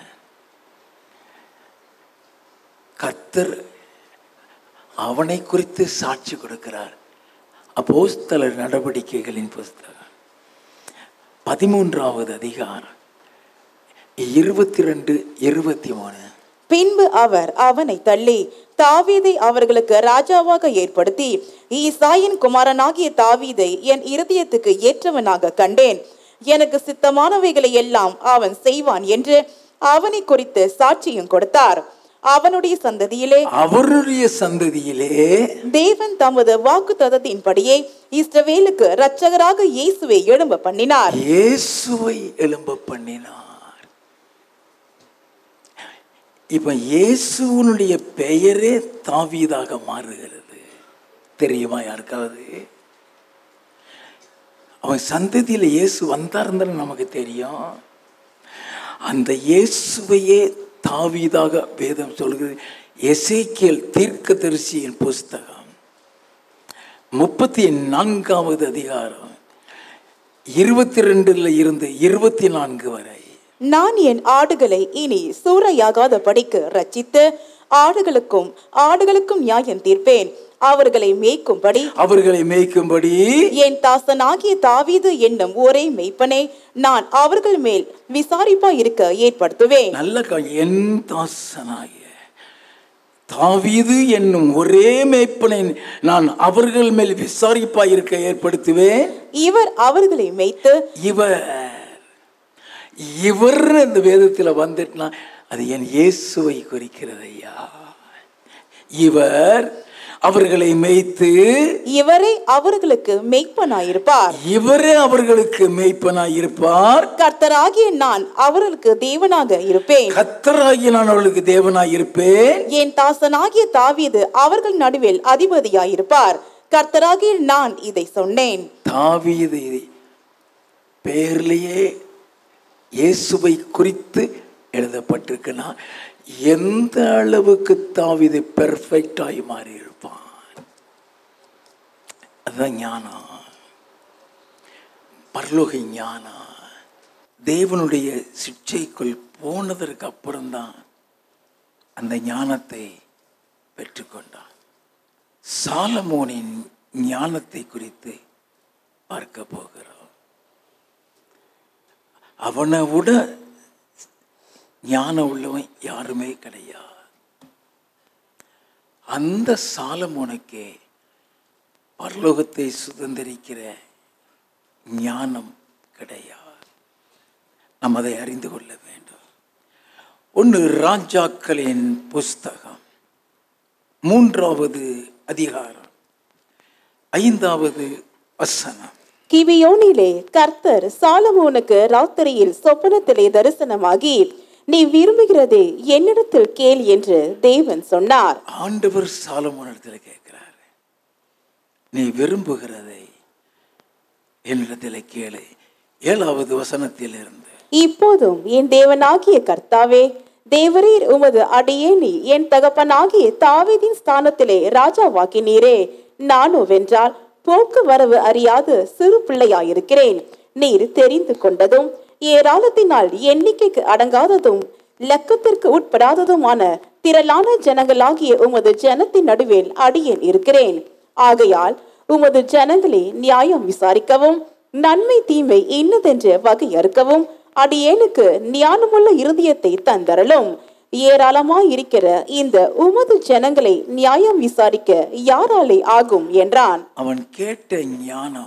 Speaker 1: கர்த்தர் அவனை குறித்து சாட்சி கொடுக்கிறார் அப்போஸ்தலர் நடவடிக்கைகளின் புஸ்தகம் பதிமூன்றாவது அதிகாரம் இருபத்தி ரெண்டு இருபத்தி மூணு
Speaker 3: பின்பு அவர் அவனை தள்ளி தாவீதை அவர்களுக்கு ராஜாவாக ஏற்படுத்தி ஈசாயின் குமாரனாகிய தாவீதை என் இருதயத்துக்கு ஏற்றவனாக கண்டேன் எனக்கு சித்தமானவைகளை எல்லாம் அவன் செய்வான் என்று அவனை குறித்து சாட்சியும் கொடுத்தார் அவனுடைய சந்ததியிலே
Speaker 1: அவருடைய சந்ததியிலே
Speaker 3: தேவன் தமது வாக்கு தத்தத்தின்படியே இஸ்ரவேலுக்கு இரட்சகராக இயேசுவை எழும்ப பண்ணினார்
Speaker 1: இயேசுவை எழும்ப பண்ணினார் இப்ப இயேசுவனுடைய பெயரே தாவீதாக மாறுகிறது தெரியுமா யாருக்காவது அவன் சந்ததியில் இயேசு வந்தாருன்னு நமக்கு தெரியும் அந்த இயேசுவையே தாவீதாக வேதம் சொல்கிறது எசேக்கியல் தீர்க்கதரிசியின் புஸ்தகம் முப்பத்தி நான்காவது அதிகாரம் இருபத்தி ரெண்டுல இருந்து இருபத்தி நான்கு வரை
Speaker 3: நான் என் ஆடுகளை இனி சூறையாகாத படிக்கு ரச்சித்து ஆடுகளுக்கும் ஆடுகளுக்கும் நியாயம் தீர்ப்பேன் அவர்களை மேய்க்கும்படி
Speaker 1: அவர்களை மேய்க்கும்படி
Speaker 3: என் தாசனாகிய தாவீது என்னும் ஒரே மெய்ப்பனே நான் அவர்கள் மேல் விசாரிப்பா இருக்க ஏற்படுத்துவேன்
Speaker 1: நல்ல கா- என் தாசனாகிய தாவீது என்னும் ஒரே மேய்ப்பனை நான் அவர்கள் மேல் விசாரிப்பா இருக்க ஏற்படுத்துவேன்
Speaker 3: இவர் அவர்களை மேய்த்து
Speaker 1: இவர் இவர் இந்த வேதத்தில் வந்துட்டுனா அது என் இயேசுவை குறிக்கிறது ஐயா இவர் அவர்களை மேய்த்து
Speaker 3: இவரே அவர்களுக்கு மெய்ப்பனாயிருப்பார்
Speaker 1: இவரே அவர்களுக்கு மேய்ப்பனாய் இருப்பார்
Speaker 3: கர்த்தராகிய நான் அவர்களுக்கு தேவனாக இருப்பேன்
Speaker 1: கத்தராகி நான் அவர்களுக்கு தேவனாய் இருப்பேன்
Speaker 3: என் தாசனாகிய தாவீது அவர்கள் நடுவில் அதிபதியாயிருப்பார் கர்த்தராகிய நான் இதை சொன்னேன்
Speaker 1: தாவீது பேர்லேயே இயேசுவை குறித்து எழுதப்பட்டிருக்குன்னா எந்த அளவுக்கு தாவீது பெர்ஃபெக்டாகி மாறி இருப்பான் அதுதான் ஞானம் பரலோக ஞானம் தேவனுடைய சிக்ஷைக்குள் போனதற்கு அப்புறம்தான் அந்த ஞானத்தை பெற்றுக்கொண்டான் சாலமோனின் ஞானத்தை குறித்து பார்க்க போகிறோம் அவனை விட ஞானம் உள்ளவன் யாருமே கிடையாது அந்த சாலமோனுக்கே பரலோகத்தை சுதந்திரிக்கிற ஞானம் கிடையாது நாம் அதை அறிந்து கொள்ள வேண்டும் ஒன்று ராஜாக்களின் புஸ்தகம் மூன்றாவது அதிகாரம் ஐந்தாவது வசனம்
Speaker 3: கிபியோனிலே கர்த்தர் சாலமோனுக்கு ராத்திரியில் சொப்பனத்திலே தரிசனமாகி நீ விரும்புகிறதே என்னிடத்தில் கேள் என்று தேவன் சொன்னார்
Speaker 1: ஆண்டவர் சாலமோனிடத்தில் கேட்கிறார் நீ விரும்புகிறதை என்னிடத்தில் கேளு ஏழாவது வசனத்தில் இருந்து
Speaker 3: இப்போதும் என் தேவனாகிய கர்த்தாவே தேவரீர் உமது அடியேனி என் தகப்பனாகிய தாவீதின் ஸ்தானத்திலே ராஜாவாக்கினீரே நானோ வென்றால் போக்குவரவு அறியாது சிறு பிள்ளையாயிருக்கிறேன் நீர் தெரிந்து கொண்டதும் ஏராளத்தினால் எண்ணிக்கைக்கு அடங்காததும் லக்கத்திற்கு உட்படாததுமான திரளான ஜனங்களாகிய உமது ஜனத்தின் நடுவில் அடியேன் இருக்கிறேன் ஆகையால் உமது ஜனங்களே நியாயம் விசாரிக்கவும் நன்மை தீமை இன்னதென்று வகையறுக்கவும் அடியேனுக்கு ஞானமுள்ள இருதயத்தை தந்தரலும் ஏராளமாய் இருக்கிற இந்த உமது ஜனங்களை நியாயம் விசாரிக்க யாராலே ஆகும் என்றான்
Speaker 1: அவன் கேட்ட ஞானம்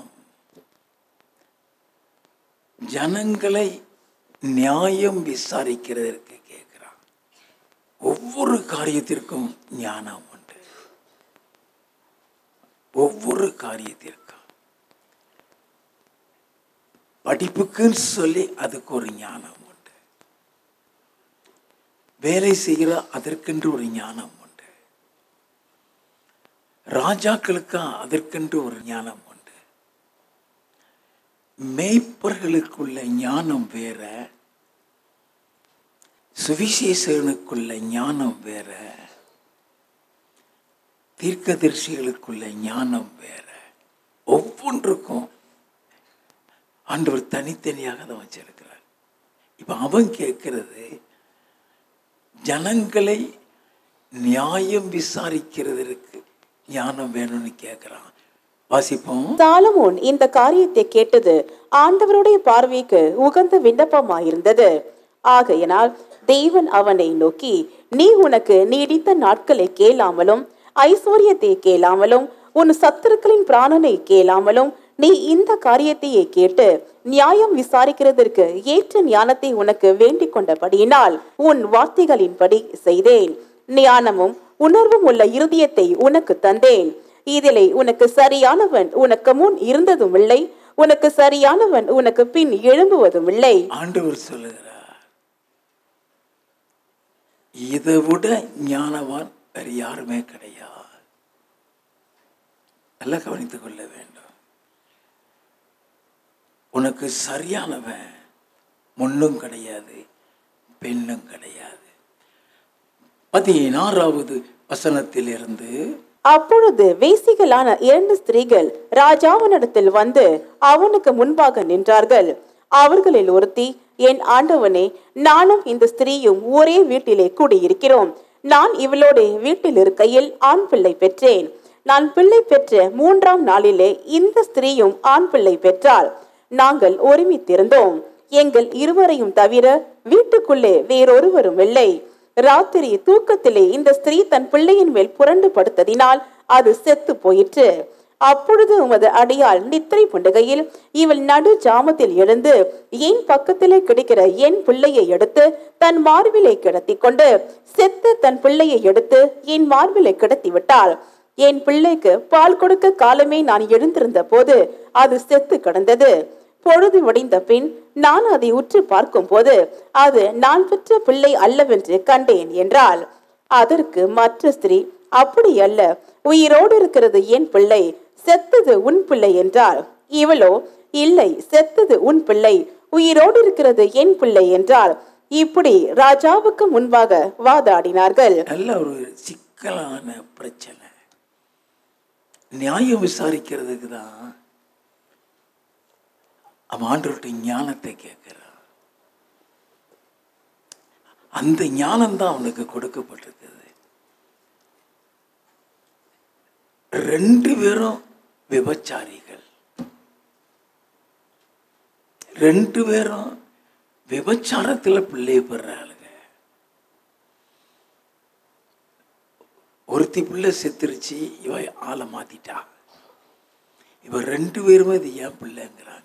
Speaker 1: ஜனங்களை நியாயம் விசாரிக்கிறதற்கு கேட்கிறான் ஒவ்வொரு காரியத்திற்கும் ஞானம் உண்டு ஒவ்வொரு காரியத்திற்கும் படிப்புக்குன்னு சொல்லி அதுக்கு ஒரு ஞானம் உண்டு வேலை செய்கிற அதற்கென்று ஒரு ஞானம் உண்டு ராஜாக்களுக்கு அதற்கென்று ஒரு ஞானம் உண்டு மேய்ப்பர்களுக்குள்ள ஞானம் வேற சுவிசேஷனுக்குள்ள ஞானம் வேற தீர்க்கதரிசிகளுக்குள்ள ஞானம் வேற ஒவ்வொன்றுக்கும் ஆண்டவர் தனித்தனியாக தான் வச்சிருக்கிறார் இப்போ அவன் கேட்கிறது ஜனங்களை நியாயம் விசாரிக்கிறதற்கு ஞானம் வேணும்னு கேட்குறான் வாசிப்போம்
Speaker 3: சாலமோன் இந்த காரியத்தை கேட்டது ஆண்டவருடைய பார்வைக்கு உகந்த விண்ணப்பமாயிருந்தது ஆகையினால் தேவன் அவனை நோக்கி நீ உனக்கு நீடித்த நாட்களை கேளாமலும் ஐஸ்வர்யத்தை கேளாமலும் உன் சத்துருக்களின் பிராணனை கேளாமலும் நீ இந்த காரியத்தையே கேட்டு நியாயம் விசாரிக்கிறதற்கு ஏற்ற ஞானத்தை உனக்கு வேண்டிக் கொண்டபடியினால் உன் வார்த்தைகளின்படி செய்தேன் ஞானமும் உணர்வும் உள்ள இருதயத்தை உனக்கு தந்தேன் இதிலே உனக்கு சரியானவன் உனக்கு முன் இருந்ததும் இல்லை உனக்கு சரியானவன் உனக்கு பின் எழும்புவதும் இல்லை
Speaker 1: ஆண்டவர் சொல்லுகிறார் இதை விட ஞானவான் வேறு யாருமே கிடையாது நல்லா கவனித்துக் கொள்ள வேண்டும் உனக்கு சரியானவன் முன்னும் கிடையாது பெண்ணும் கிடையாது பதினாறாவது வசனத்திலிருந்து
Speaker 3: அப்பொழுது வேசிகளான இரண்டு ஸ்திரீகள் ராஜாவினிடத்தில் வந்து அவனுக்கு முன்பாக நின்றார்கள் அவர்களில் ஒருத்தி என் ஆண்டவனே நானும் இந்த ஸ்திரீயும் ஒரே வீட்டிலே கூடியிருக்கிறோம் நான் இவளோட வீட்டில் இருக்கையில் ஆண் பிள்ளை பெற்றேன் நான் பிள்ளை பெற்ற மூன்றாம் நாளிலே இந்த ஸ்திரீயும் ஆண் பிள்ளை பெற்றாள் நாங்கள் ஒருமித்திருந்தோம் எங்கள் இருவரையும் தவிர வீட்டுக்குள்ளே வேறொருவரும் இல்லை ராத்திரி தூக்கத்திலே இந்த ஸ்திரீ தன் பிள்ளையின் மேல் புரண்டு படுத்ததினால் அது செத்து போயிற்று அப்பொழுது உமது அடியாள் நித்திரை புண்டுகையில் இவள் நடு ஜாமத்தில் எழுந்து என் பக்கத்திலே கிடைக்கிற என் பிள்ளையை எடுத்து தன் மார்பிலை கிடத்தி கொண்டு செத்து தன் பிள்ளையை எடுத்து என் மார்பிலை கிடத்தி விட்டாள் என் பிள்ளைக்கு பால் கொடுக்க காலமே நான் எழுந்திருந்த போது அது செத்து கிடந்தது பொழுது விடிந்த பின் நான் அதை உற்று பார்க்கும் போது அது நான் பெற்ற பிள்ளை அல்லவென்று கண்டேன் என்றாள் அதற்கு மற்ற ஸ்திரீ அப்படி அல்ல உயிரோடு இருக்கிறது என் பிள்ளை செத்தது உன் பிள்ளை என்றாள் இவளோ இல்லை செத்தது உன் பிள்ளை உயிரோடு இருக்கிறது என் பிள்ளை என்றாள் இப்படி ராஜாவுக்கு முன்பாக வாதாடினார்கள்
Speaker 1: நல்ல ஒரு சிக்கலான பிரச்சனை நியாயம் விசாரிக்கிறதுக்கு தான் அவன் ஆண்டவர்கிட்ட ஞானத்தை கேட்கிறான் அந்த ஞானம் தான் அவனுக்கு கொடுக்கப்பட்டிருக்குது ரெண்டு பேரும் விபச்சாரிகள் ரெண்டு பேரும் விபச்சாரத்தில் பிள்ளைய பெறாளுங்க ஒருத்தி பிள்ளை செத்துருச்சு இவ ஆளை மாத்திட்டா இவ ரெண்டு பேருமே இது ஏன் பிள்ளைங்கிறாங்க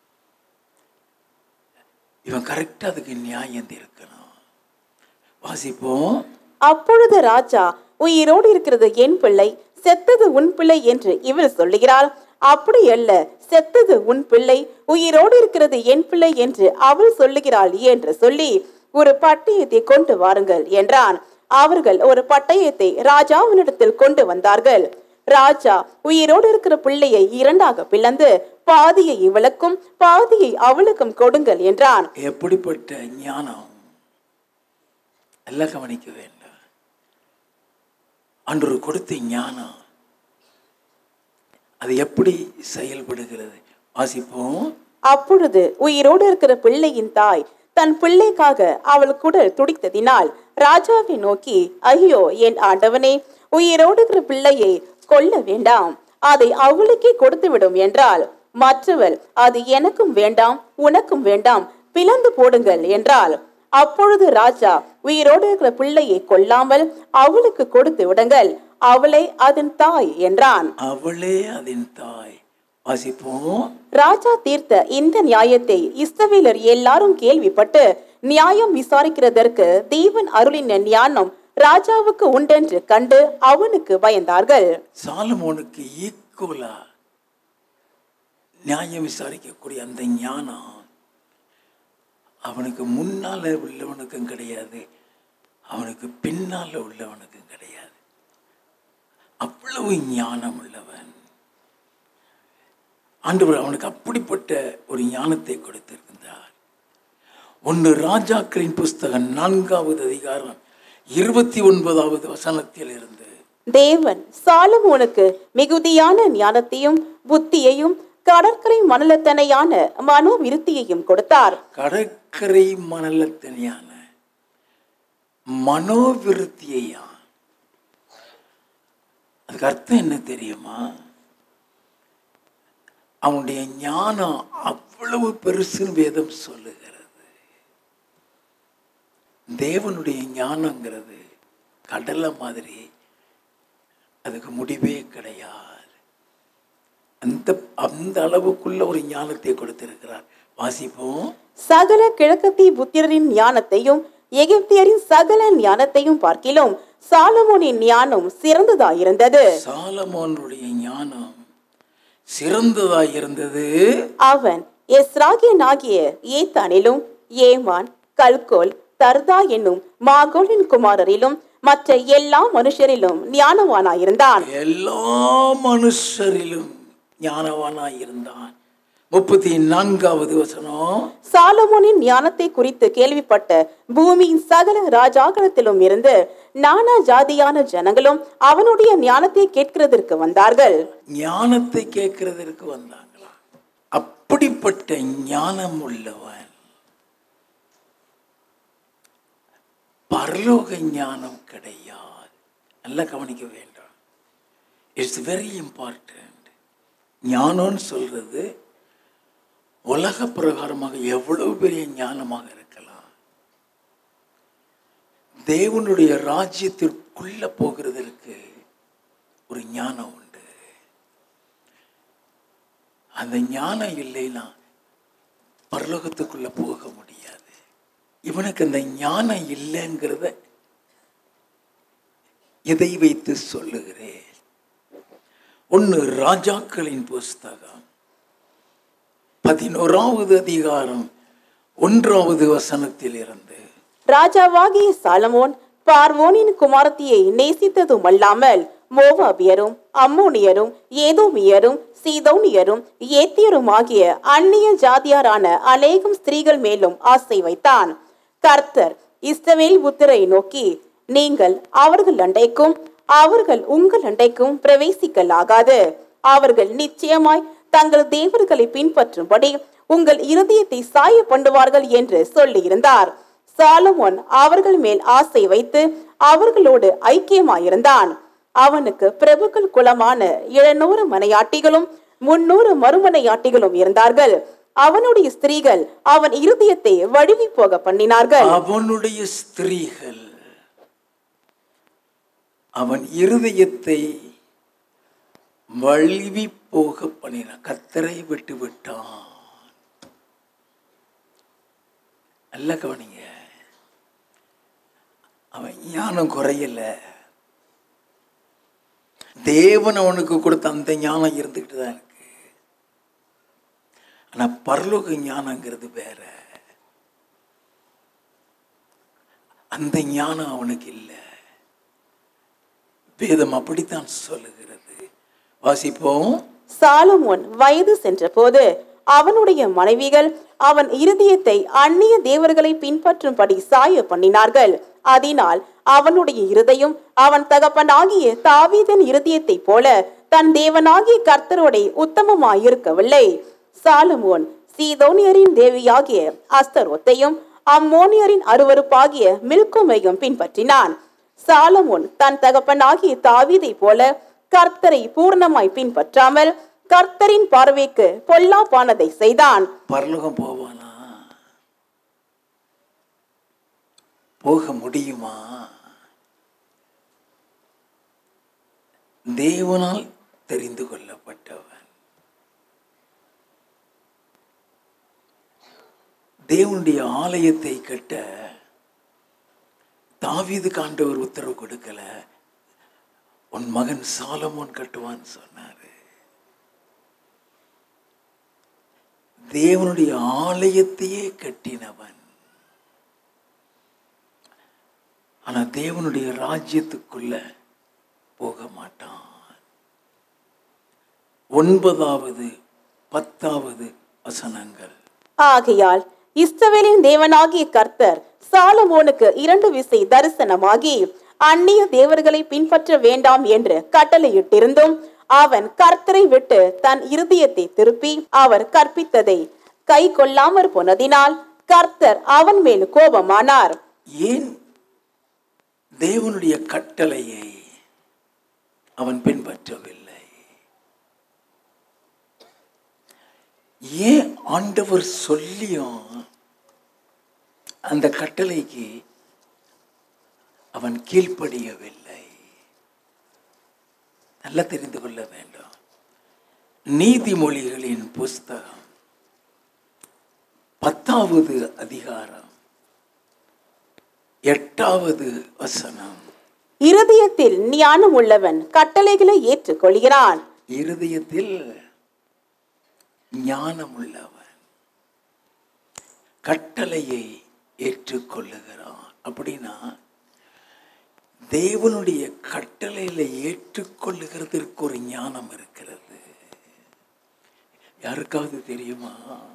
Speaker 1: இவன் கரெக்டாக அதுக்கு நியாயம் இருக்கணும் வாசிப்போம்
Speaker 3: அப்பொழுது ராஜா உயிரோடு இருக்கிறது என் பிள்ளை செத்தது உன் பிள்ளை என்று இவள் சொல்லுகிறாள் அப்படி அல்ல செத்தது உன் பிள்ளை உயிரோடு இருக்கிறது என் பிள்ளை என்று அவள் சொல்லுகிறாள் என்று சொல்லி ஒரு பட்டயத்தை கொண்டு வாருங்கள் என்றான் அவர்கள் ஒரு பட்டயத்தை ராஜாவினிடத்தில் கொண்டு வந்தார்கள் ராஜா உயிரோடு இருக்கிற பிள்ளையை இரண்டாக பிளந்து பாதியை இவளுக்கும் பாதியை அவளுக்கும் கொடுங்கள் என்றான்
Speaker 1: எப்படிப்பட்ட ஞானம் எல்லாம் கவனிக்க வேண்டும் அன்று கொடுத்த ஞானம் அது எப்படி செயல்படுகிறது வாசிப்போம்
Speaker 3: அப்பொழுது உயிரோடு இருக்கிற பிள்ளையின் தாய் தன் பிள்ளைக்காக அவள் குடல் துடித்ததினால் ராஜாவை நோக்கி ஐயோ என் ஆண்டவனே உயிரோடு இருக்கிற பிள்ளையை கொல்ல வேண்டாம் அதை அவளுக்கே கொடுத்து விடும் என்றாள் மற்றவள் அது எனக்கும் வேண்டாம் உனக்கும் வேண்டாம் பிளந்து போடுங்கள் என்றாள் அப்பொழுது ராஜா உயிரோடு இருக்கிற பிள்ளையை கொல்லாமல் அவளுக்கு கொடுத்து விடுங்கள் அவளை அதன் தாய் என்றான்
Speaker 1: அவளே அதன் தாய் வாசிப்போம்
Speaker 3: ராஜா தீர்த்த இந்த நியாயத்தை இஸ்ரவேலர் எல்லாரும் கேள்விப்பட்டு நியாயம் விசாரிக்கிறதற்கு தேவன் அருளின ஞானம் ராஜாவுக்கு உண்டென்று கண்டு அவனுக்கு பயந்தார்கள்
Speaker 1: சாலமோனுக்கு ஈக்குவலா நியாயம் விசாரிக்கக்கூடிய அந்த ஞானம் அவனுக்கு முன்னால உள்ளவனுக்கும் கிடையாது அவனுக்கு பின்னால உள்ளவனுக்கும் கிடையாது அவ்வளவு ஞானம் உள்ளவன் ஆண்டவர் அவனுக்கு அப்படிப்பட்ட ஒரு ஞானத்தை கொடுத்திருக்கின்றார் ஒன்று ராஜாக்களின் புஸ்தகம் நான்காவது அதிகாரம் இருபத்தி ஒன்பதாவது வசனத்தில் இருந்து
Speaker 3: தேவன் சாலமோனுக்கு மிகுதியான ஞானத்தையும் புத்தியையும் கடற்கரை மணலத்தனையான மனோவிருத்தியையும் கொடுத்தார்
Speaker 1: கடற்கரை மணலத்தனையான மனோவிருத்தியா அதுக்கு அர்த்தம் என்ன தெரியுமா அவனுடைய ஞானம் அவ்வளவு பெருசுன்னு வேதம் சொல்லுகிறது தேவனுடைய ஞானங்கிறது கடலை மாதிரி அதுக்கு முடிவே கிடையாது அந்த அந்த அளவுக்குள்ள ஒரு ஞானத்தை கொடுத்திருக்கிறார் வாசிப்போம்
Speaker 3: சகல கிழக்கத்திய புத்திரரின் ஞானத்தையும் எகிப்தியரின் சகல ஞானத்தையும் பார்க்கிலும் சாலமோனின் ஞானம் சிறந்ததாயிருந்தது
Speaker 1: சாலமோனுடைய ஞானம் சிறந்ததாய் இருந்தது
Speaker 3: அவன் எஸ்ராகியனாகிய ஏத்தானிலும் ஏமான் கல்கோல் தர்தா என்னும் மாகோலின் குமாரரிலும் மற்ற எல்லா மனுஷரிலும் ஞானவானாயிருந்தான்
Speaker 1: எல்லா மனுஷரிலும் ஞானவானாய் இருந்தான் முப்பத்தி நான்காவது வசனம்
Speaker 3: சாலமோனின் ஞானத்தை குறித்து கேள்விப்பட்ட பூமியின் சகல ராஜாக்களத்திலும் இருந்து நானா ஜாதியான ஜனங்களும் அவனுடைய ஞானத்தை கேட்கிறதற்கு வந்தார்கள்
Speaker 1: ஞானத்தை கேட்கிறதற்கு வந்தாங்களா அப்படிப்பட்ட ஞானம் உள்ளவன் பரலோக ஞானம் கிடையாது நல்லா கவனிக்க வேண்டும் இட்ஸ் வெரி இம்பார்ட்டன்ட் ஞானம்னு சொல்றது உலக பிரகாரமாக எவ்வளவு பெரிய ஞானமாக இருக்கலாம் தேவனுடைய ராஜ்யத்திற்குள்ள போகிறதற்கு ஒரு ஞானம் உண்டு அந்த ஞானம் இல்லைன்னா பரலோகத்துக்குள்ள போக முடியாது இவனுக்கு அந்த ஞானம் இல்லைங்கிறத இதை வைத்து சொல்லுகிறேன் ஒன்று ராஜாக்களின் புஸ்தகம் பதினோராவது அதிகாரம் ஒன்றாவது வசனத்தில் இருந்து
Speaker 3: ராஜாவாகிய சாலமோன் பார்வோனின் குமாரத்தியை நேசித்ததும் அல்லாமல் மோவாபியரும் அம்மோனியரும் ஏதோமியரும் சீதோனியரும் ஏத்தியரும் ஆகிய அந்நிய ஜாதியாரான அநேகம் ஸ்திரீகள் மேலும் ஆசை வைத்தான் கர்த்தர் இஸ்ரவேல் புத்திரை நோக்கி நீங்கள் அவர்கள் அண்டைக்கும் அவர்கள் உங்கள் அண்டைக்கும் பிரவேசிக்கலாகாது அவர்கள் நிச்சயமாய் தங்கள் தேவர்களை பின்பற்றும்படி உங்கள் இருதயத்தை சாய பண்ணுவார்கள் என்று சொல்லியிருந்தார் சாலமோன் அவர்கள் மேல் ஆசை வைத்து அவர்களோடு ஐக்கியமாயிருந்தான் அவனுக்கு பிரபுக்கள் குலமான எழுநூறு மனையாட்டிகளும் முன்னூறு மறுமனையாட்டிகளும் இருந்தார்கள் அவனுடைய ஸ்திரீகள் அவன் இருதயத்தை வழுவி போக பண்ணினார்கள்
Speaker 1: அவனுடைய ஸ்திரீகள் அவன் இருதயத்தை வழுவி போக பண்ணினான் கத்தரை விட்டு விட்டான் நல்ல கவனிங்க அவன் ஞானம் குறையல தேவன் அவனுக்கு கொடுத்த அந்த ஞானம் இருந்துகிட்டு தான் இருக்கு ஆனா பரலோக ஞானங்கிறது வேற அந்த ஞானம் அவனுக்கு இல்லை வேதம் அப்படித்தான் சொல்லுகிறது வாசிப்போம்
Speaker 3: சாலமோன் வயது சென்றபோது அவனுடைய மனைவிகள் அவன் இருதயத்தை அந்நிய தேவர்களை பின்பற்றும்படி சாய பண்ணினார்கள் அதனால் அவனுடைய இருதயம் அவன் தகப்பனாகிய தாவீதின் இருதயத்தைப் போல தன் தேவனாகிய கர்த்தரோடே உத்தமமாயிருக்கவில்லை சாலமோன் சீதோனியரின் தேவியாகிய அஸ்தரோத்தையும் அம்மோனியரின் அருவருப்பாகிய மில்குமையும் பின்பற்றினான் சாலமோன் தன் தகப்பனாகிய தாவீதைப் போல கர்த்தரை பூர்ணமாய் பின்பற்றாமல் கர்த்தரின் பார்வைக்கு பொல்லாப்பானதை செய்தான்
Speaker 1: பரலோகம் போவானா போக முடியுமா தேவனால் தெரிந்து கொள்ளப்பட்டவன் தேவனுடைய ஆலயத்தை கட்ட தாவீது காண்டவர் உத்தரவு கொடுக்கல உன் மகன் சாலமோன் கட்டுவான்னு சொன்னாரு தேவனுடைய ஆலயத்தையே கட்டினவன் ஆனா தேவனுடைய ராஜ்யத்துக்குள்ள போக மாட்டான் ஒன்பதாவது பத்தாவது வசனங்கள்
Speaker 3: ஆகையால் இஸ்ரவேலின் தேவனாகிய கர்த்தர் சாலமோனுக்கு இரண்டு விசை தரிசனமாகி அந்நிய தேவர்களை பின்பற்ற வேண்டாம் என்று கட்டளையிட்டிருந்தும் அவன் கர்த்தரை விட்டு தன் இருதயத்தை திருப்பி அவர் கற்பித்ததை கை கொள்ளாமற் போனதினால் கர்த்தர் அவன் மேல் கோபமானார்
Speaker 1: ஏன் தேவனுடைய கட்டளையை அவன் பின்பற்றவில்லை ஏன் ஆண்டவர் சொல்லியும் அந்த கட்டளைக்கு அவன் கீழ்ப்படியவில்லை நல்லா தெரிந்து கொள்ள வேண்டும் நீதிமொழிகளின் புஸ்தகம் பத்தாவது அதிகாரம் எட்டாவது வசனம்
Speaker 3: இருதயத்தில் ஞானம் உள்ளவன் கட்டளைகளை ஏற்றுக்கொள்கிறான்
Speaker 1: இருதயத்தில் ஞானம் உள்ளவன் கட்டளையை ஏற்றுக்கொள்ளுகிறான் அப்படின்னா தேவனுடைய கட்டளையில ஏற்றுக்கொள்ளுகிறதற்கு ஒரு ஞானம் இருக்கிறது யாருக்காவது தெரியுமா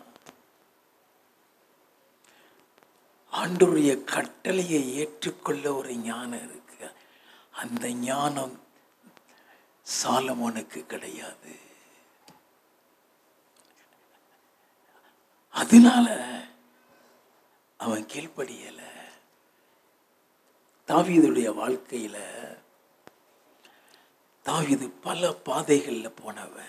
Speaker 1: ஆண்டவருடைய கட்டளையை ஏற்றுக்கொள்ள ஒரு ஞானம் இருக்கு அந்த ஞானம் சாலமோனுக்கு கிடையாது அதனால அவன் கீழ்ப்படியல தாவீதுடைய வாழ்க்கையில தாவீது பல பாதைகள்ல போனவன்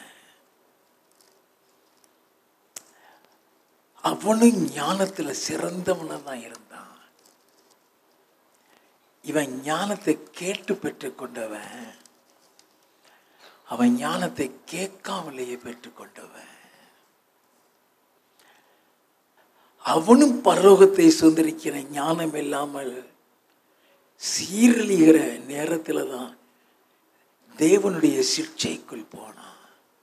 Speaker 1: அவனும் ஞானத்துல சிறந்தவனா தான் இருந்தான் இவன் ஞானத்தை கேட்டு பெற்றுக்கொண்டவன் அவன் ஞானத்தை கேட்காமலேயே பெற்றுக்கொண்டவன் அவனும் பரலோகத்தை சுதந்திரிக்கிற ஞானம் இல்லாமல் சீரழிகிற நேரத்தில் தான் தேவனுடைய சிக்ஷைக்குள் போனான்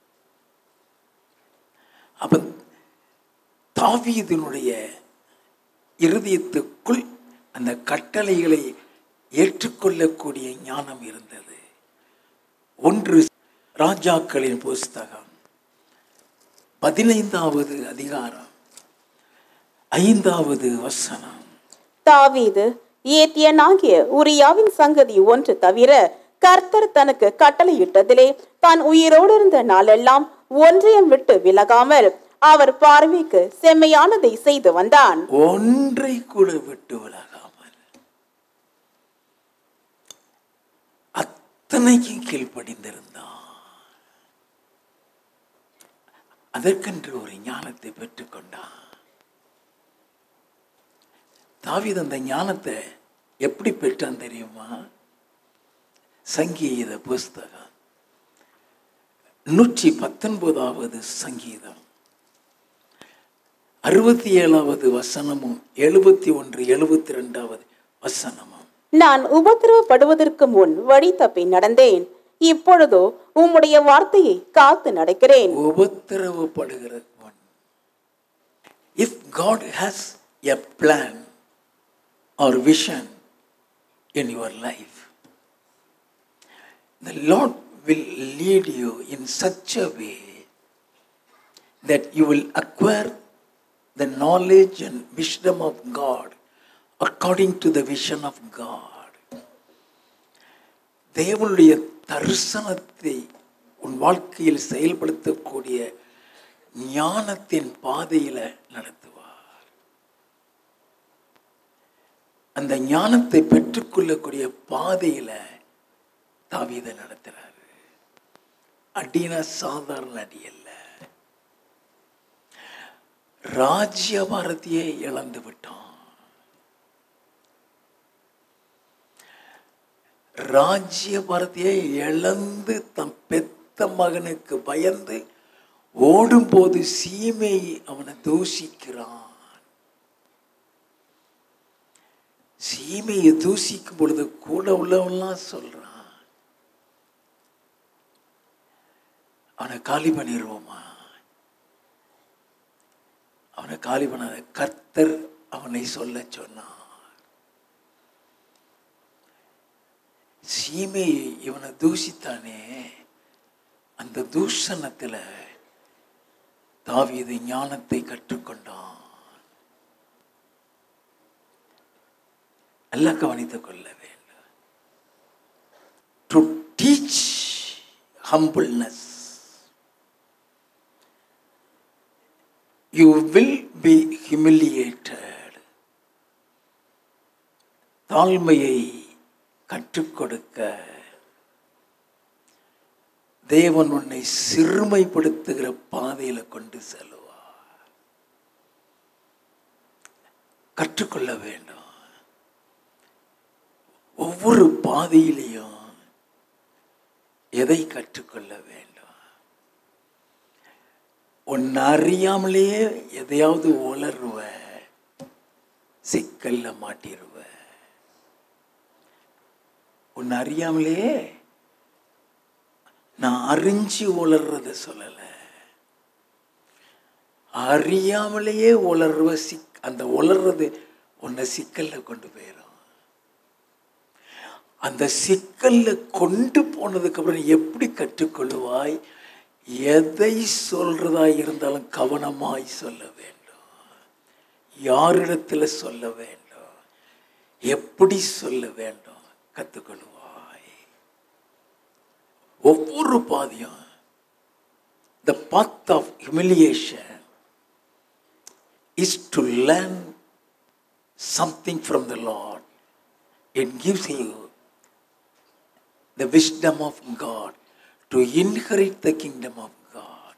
Speaker 1: அவன் தாவீதினுடைய இருதயத்துக்குள் அந்த கட்டளைகளை ஏற்றுக்கொள்ளக்கூடிய ஞானம் இருந்தது ஒன்று ராஜாக்களின் புஸ்தகம் பதினைந்தாவது அதிகாரம் ஐந்தாவது வசனம்
Speaker 3: தாவீது ஏத்தியனாகிய உரியாவின் சங்கதி ஒன்று தவிர கர்த்தர் தனக்கு கட்டளையிட்டதிலே தான் உயிரோடு இருந்த நாளெல்லாம் ஒன்றையும் விட்டு விலகாமல் அவர் பார்வைக்கு செம்மையானதை செய்து வந்தான்
Speaker 1: ஒன்றை கூட விட்டு விலகாமல் அத்தனைக்கும் கீழ்ப்படிந்திருந்தான் அதற்கென்று ஒரு ஞானத்தை பெற்றுக்கொண்டான் தாவீது அந்த ஞானத்தை எப்படி பெற்றான் தெரியுமா சங்கீத புஸ்தகம் நூற்றி பத்தொன்பதாவது சங்கீதம் அறுபத்தி ஏழாவது வசனமும் எழுபத்தி ஒன்று எழுபத்தி ரெண்டாவது வசனமும்
Speaker 3: நான் உபத்திரவப்படுவதற்கு முன் வழி தப்பி நடந்தேன் இப்பொழுதோ உம்முடைய வார்த்தையை காத்து நடக்கிறேன்
Speaker 1: உபத்திரவப்படுகிற one if God has a plan or vision in your life the Lord will lead you in such a way that you will acquire the knowledge and wisdom of God according to the vision of God. தேவனுடைய தரிசனத்தை உன் வாழ்க்கையில் செயல்படுத்தக்கூடிய ஞானத்தின் பாதையில நடத்துவார் அந்த ஞானத்தை பெற்றுக்கொள்ளக்கூடிய பாதையில தாவீதை நடத்துறாரு அடினா சாதாரண அடி அல்ல ராஜ்யபாரத்தையே இழந்து விட்டான் ராஜ்யபாரத்தையே இழந்து தம் பெத்த மகனுக்கு பயந்து ஓடும்போது சீமை அவனை தூஷிக்கிறான் சீமையை தூசிக்கும் பொழுது கூட உள்ளவன்லாம் சொல்றான் அவனை காலி பண்ணிடுவோமா அவனை காலி பண்ணாத கர்த்தர் அவனை சொல்ல சொன்னார் சீமை இவனை தூஷித்தானே அந்த தூஷணத்துல தாவீது ஞானத்தை கற்றுக்கொண்டான் எல்லாம் கவனித்துக் கொள்ள வேண்டும் to teach humbleness you will be humiliated தாழ்மையை கற்றுக் கொடுக்க தேவன் உன்னை சிறுமைப்படுத்துகிற பாதையில கொண்டு செல்வார் கற்றுக்கொள்ள வேண்டும் ஒவ்வொரு பாதையிலையும் எதை கற்றுக்கொள்ள வேண்டும் உன்னை அறியாமலேயே எதையாவது உளருவ சிக்கல்ல மாட்டிருவ உன்னை அறியாமலேயே நான் அறிஞ்சு உளர்றத சொல்லல அறியாமலேயே உளர்வ சிக் அந்த உளர்றது உன்னை சிக்கல்ல கொண்டு போயிடும் அந்த சிக்கல்ல கொண்டு போனதுக்கு அப்புறம் எப்படி கற்றுக்கொள்வாய் எதை சொல்றதா இருந்தாலும் கவனமாய் சொல்ல வேண்டும் யாரிடத்தில் சொல்ல வேண்டும் எப்படி சொல்ல வேண்டும் கற்றுக்கொள்வாய் ஒவ்வொரு பாதையும் the path of humiliation is to learn something from the Lord. It gives you the wisdom of God to inherit the kingdom of God.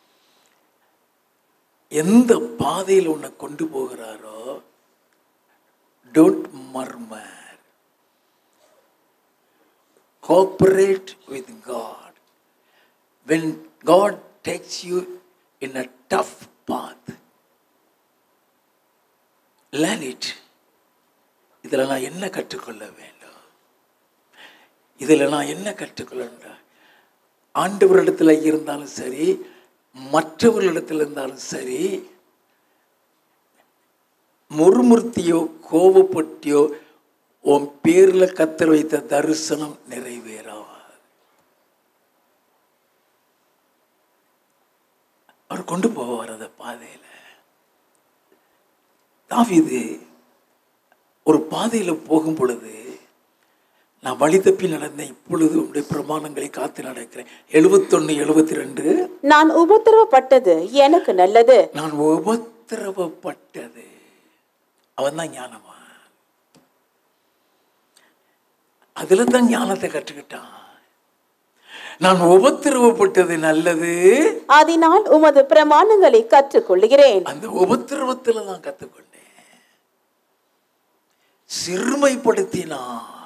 Speaker 1: எந்த பாதையில் உன்னை கொண்டு போகிறாரோ don't murmur cooperate with God when God takes you in a tough path, learn it. இதில் நான் என்ன கற்றுக்கொள்ள வேண்டும் இதில் நான் என்ன கற்றுக்கொள்ள வேண்டும் ஆண்டவரிடத்தில் இருந்தாலும் சரி மற்றவர்களிடத்தில் இருந்தாலும் சரி முறுமுறுத்தியோ கோபப்பட்டியோ உன் பேரில் கத்தர் வைத்த தரிசனம் நிறைவேறாது அவர் கொண்டு போவார் அந்த பாதையில் தாவீது ஒரு பாதையில் போகும் பொழுது நான் வழி தப்பி நடந்தேன் இப்பொழுது உடைய பிரமாணங்களை காத்து நடக்கிறேன் எழுபத்தொன்னு எழுபத்தி ரெண்டு
Speaker 3: நான் உபத்திரவப்பட்டது எனக்கு நல்லது
Speaker 1: நான் உபத்திரவப்பட்டது அவன் தான் ஞானமா அதுல தான் ஞானத்தை கற்றுக்கிட்டான் நான் உபத்திரவப்பட்டது நல்லது
Speaker 3: அதனால் உமது பிரமாணங்களை கற்றுக்கொள்கிறேன்
Speaker 1: அந்த உபத்திரவத்தில் தான் கற்றுக்கொண்டேன் சிறுமைப்படுத்தினார்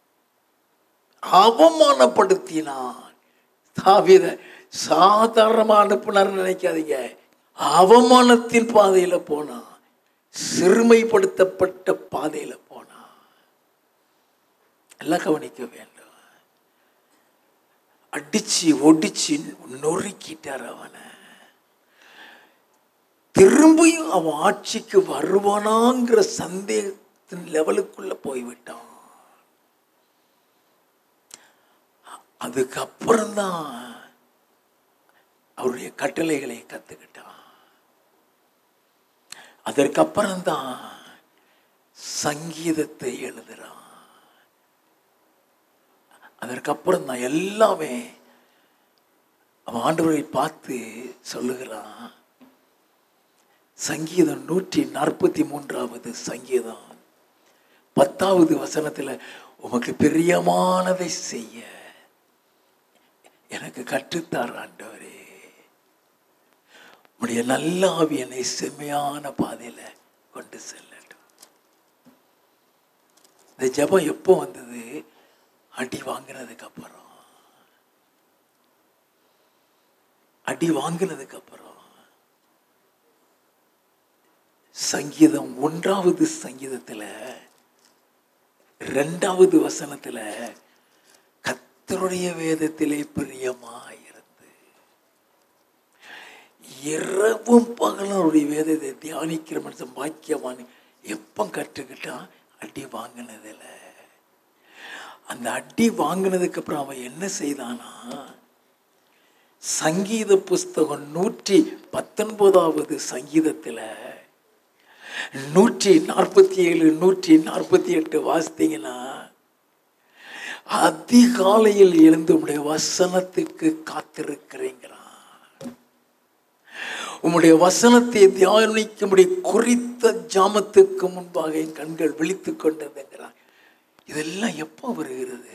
Speaker 1: அவமானப்படுத்தினார் தாவித சாதாரணமா அனுப்புனார் நினைக்காதீங்க அவமானத்தின் பாதையில போனான் சிறுமைப்படுத்தப்பட்ட பாதையில போனான் எல்லாம் கவனிக்க வேண்டும் அடிச்சு ஒடிச்சு நொறுக்கிட்டார் அவனை திரும்பியும் அவன் ஆட்சிக்கு வருவானாங்கிற சந்தேகத்தின் லெவலுக்குள்ள போய்விட்டான் அதுக்கப்புறம் தான் அவருடைய கட்டளைகளை கத்துக்கிட்டான் அதற்கப்புறம் தான் சங்கீதத்தை எழுதுறான் அதற்கப்புறம் தான் எல்லாமே அவன் ஆண்டவரை பார்த்து சொல்லுகிறான் சங்கீதம் நூற்றி நாற்பத்தி மூன்றாவது சங்கீதம் பத்தாவது வசனத்தில் உமக்கு பிரியமானதை செய்ய எனக்கு கற்றுத்தார் ஆண்டவரே உடைய நல்ல ஆவி என்னை செம்மையான பாதையில கொண்டு செல்லட்டும் இந்த ஜெபம் எப்போ வந்தது அடி வாங்கினதுக்கு அப்புறம் அடி வாங்கினதுக்கு அப்புறம் சங்கீதம் ஒன்றாவது சங்கீதத்துல ரெண்டாவது வசனத்துல கத்தருடைய வேதத்திலே பிரியமாயிருந்து இரவும் பகலும் அவருடைய வேதத்தை தியானிக்கிற மனுஷன் பாக்கியவான் எப்போ கற்றுக்கிட்டான் அடி வாங்கினதில்ல அந்த அடி வாங்கினதுக்கு அப்புறம் அவன் என்ன செய்தானா சங்கீத புஸ்தகம் நூற்றி பத்தொன்பதாவது சங்கீதத்தில் நூற்றி நாற்பத்தி ஏழு நூற்றி நாற்பத்தி எட்டு வாசித்தீங்கன்னா அதிகாலையில் எழுந்து உடைய வசனத்துக்கு காத்திருக்கிறீங்கிறான் உம்முடைய வசனத்தை தியானிக்கும்படி குறித்த ஜாமத்துக்கு முன்பாக என் கண்கள் விழித்துக் கொண்டதுங்கிறான் இதெல்லாம் எப்போ வருகிறது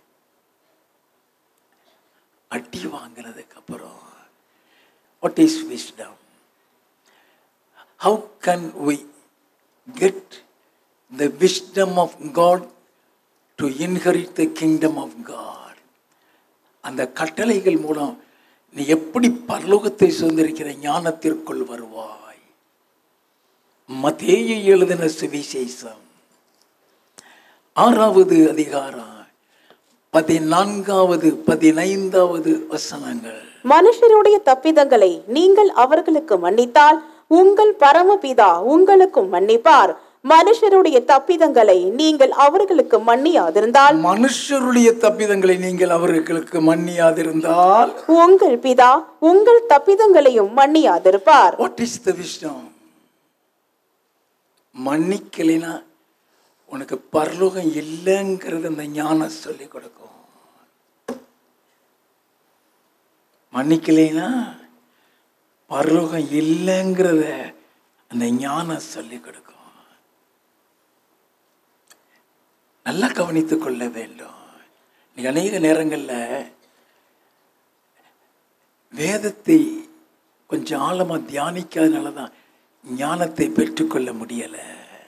Speaker 1: அடி வாங்கினதுக்கு அப்புறம் what is wisdom how can we get the wisdom of God to inherit the kingdom of God அந்த கட்டளைகள் மூலம் நீ எப்படி பரலோகத்தை சுதந்திரிக்கிற ஞானத்திற்குள் வருவாய் மத்தேயு எழுதின சுவிசேஷம் ஆறாவது அதிகாரம் பதினான்காவது பதினைந்தாவது வசனங்கள்
Speaker 3: மனுஷருடைய தப்பிதங்களை நீங்கள் அவர்களுக்கு மன்னித்தால் உங்கள் பரமபிதா உங்களுக்கும் மன்னிப்பார் மனுஷருடைய தப்பிதங்களை நீங்கள் அவர்களுக்கு மன்னியாதிருந்தால்
Speaker 1: மனுஷருடைய தப்பிதங்களை நீங்கள் அவர்களுக்கு மன்னியாதிருந்தால்
Speaker 3: உங்கள் பிதா உங்கள் தப்பிதங்களையும் மன்னியாதிருப்பார்
Speaker 1: வாட் இஸ் த விஷயம் மன்னிக்கலைனா உனக்கு பரலோகம் இல்லைங்கிறது அந்த ஞானம் சொல்லி கொடுக்கும் மன்னிக்கலைனா பரலோகம் இல்லைங்கிறத அந்த ஞானம் சொல்லி கொடுக்கும் நல்லா கவனித்துக் கொள்ள வேண்டும் நீ அநேக நேரங்களில் வேதத்தை கொஞ்சம் ஆழமாக தியானிக்காதனால தான் ஞானத்தை பெற்றுக்கொள்ள முடியலை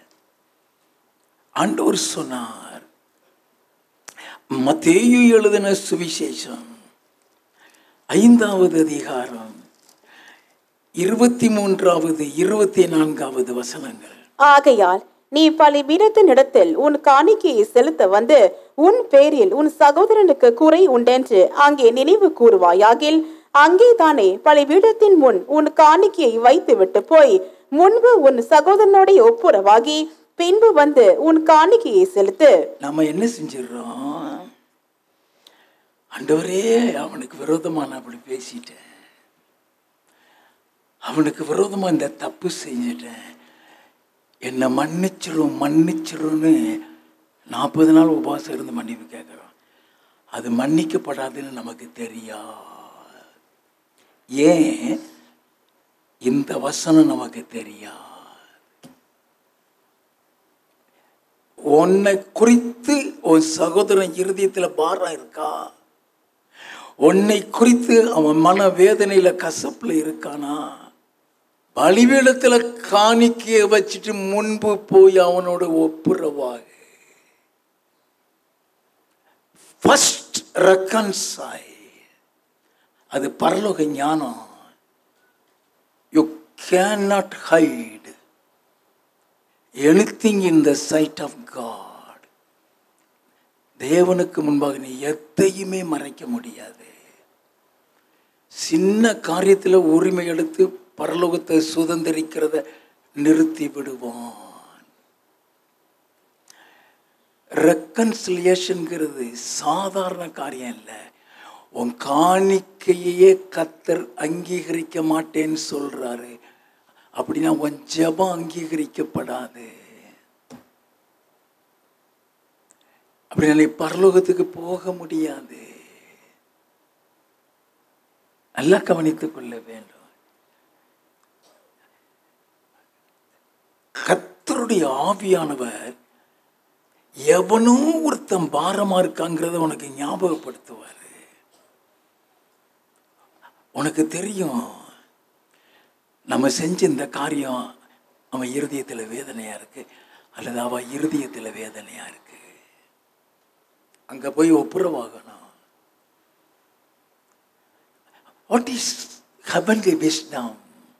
Speaker 1: ஆண்டவர் சொன்னார் மத்தேயு எழுதின சுவிசேஷம் ஐந்தாவது அதிகாரம் இருபத்தி மூன்றாவது இருபத்தி நான்காவது வசனங்கள்
Speaker 3: ஆகையால் நீ பலிபீடத்தினிடத்தில் உன் காணிக்கையை செலுத்த வந்து உன் பேரில் உன் சகோதரனுக்கு குறை உண்டென்று அங்கே நினைவு கூறுவாயாகில் அங்கேதானே பலிபீடத்தின் முன் உன் காணிக்கையை வைத்துவிட்டு போய் முன்பு உன் சகோதரனுடைய ஒப்புரவாகி பின்பு வந்து உன் காணிக்கையை செலுத்து
Speaker 1: நம்ம என்ன செஞ்சிடறோம் ஆண்டவரே அவனுக்கு விரோதமா நான் அப்படி பேசிட்டேன் அவனுக்கு விரோதமா இந்த தப்பு செஞ்சிட்டேன் என்னை மன்னிச்சிரும் மன்னிச்சிரும்னு நாற்பது நாள் உபவாசம் இருந்து மன்னிப்பு கேட்குறோம் அது மன்னிக்கப்படாதுன்னு நமக்கு தெரியா ஏன் இந்த வசனம் நமக்கு தெரியா உன்னை குறித்து உன் சகோதரன் இருதயத்தில் பாரம் இருக்கா உன்னை குறித்து அவன் மன வேதனையில கசப்புல இருக்கானா பலிபீடத்துல காணிக்கைய வச்சுட்டு முன்பு போய் அவனோட ஒப்புரவாக ஃபர்ஸ்ட் ரெக்கன்சாய் அது பரலோக ஞானம் you can not hide anything in the sight of God தேவனுக்கு முன்பாக நீ எதையுமே மறைக்க முடியாது சின்ன காரியத்தில் உரிமை எடுத்து பரலோகத்தை சுதந்திரிக்கிறத நிறுத்தி விடுவான் ரெக்கன்சிலியேஷன்ங்கிறது சாதாரண காரியம் இல்லை உன் காணிக்கையே கத்தர் அங்கீகரிக்க மாட்டேன்னு சொல்றாரு அப்படின்னா உன் ஜெபம் அங்கீகரிக்கப்படாது அப்படின்னா நீ பரலோகத்துக்கு போக முடியாது நல்லா கவனித்துக் கொள்ள வேண்டும் கத்தருடைய ஆவியானவர் எவனோ ஒருத்தன் பாரமா இருக்காங்கிறத உனக்கு ஞாபகப்படுத்துவார் உனக்கு தெரியும் நம்ம செஞ்ச இந்த காரியம் அவன் இருதயத்தில் வேதனையா இருக்கு அல்லது அவ இருதயத்தில் வேதனையா இருக்கு அங்க போய் ஒப்புரவாகணும் வாட் இஸ் ஹெவன்லி விஸ்டம்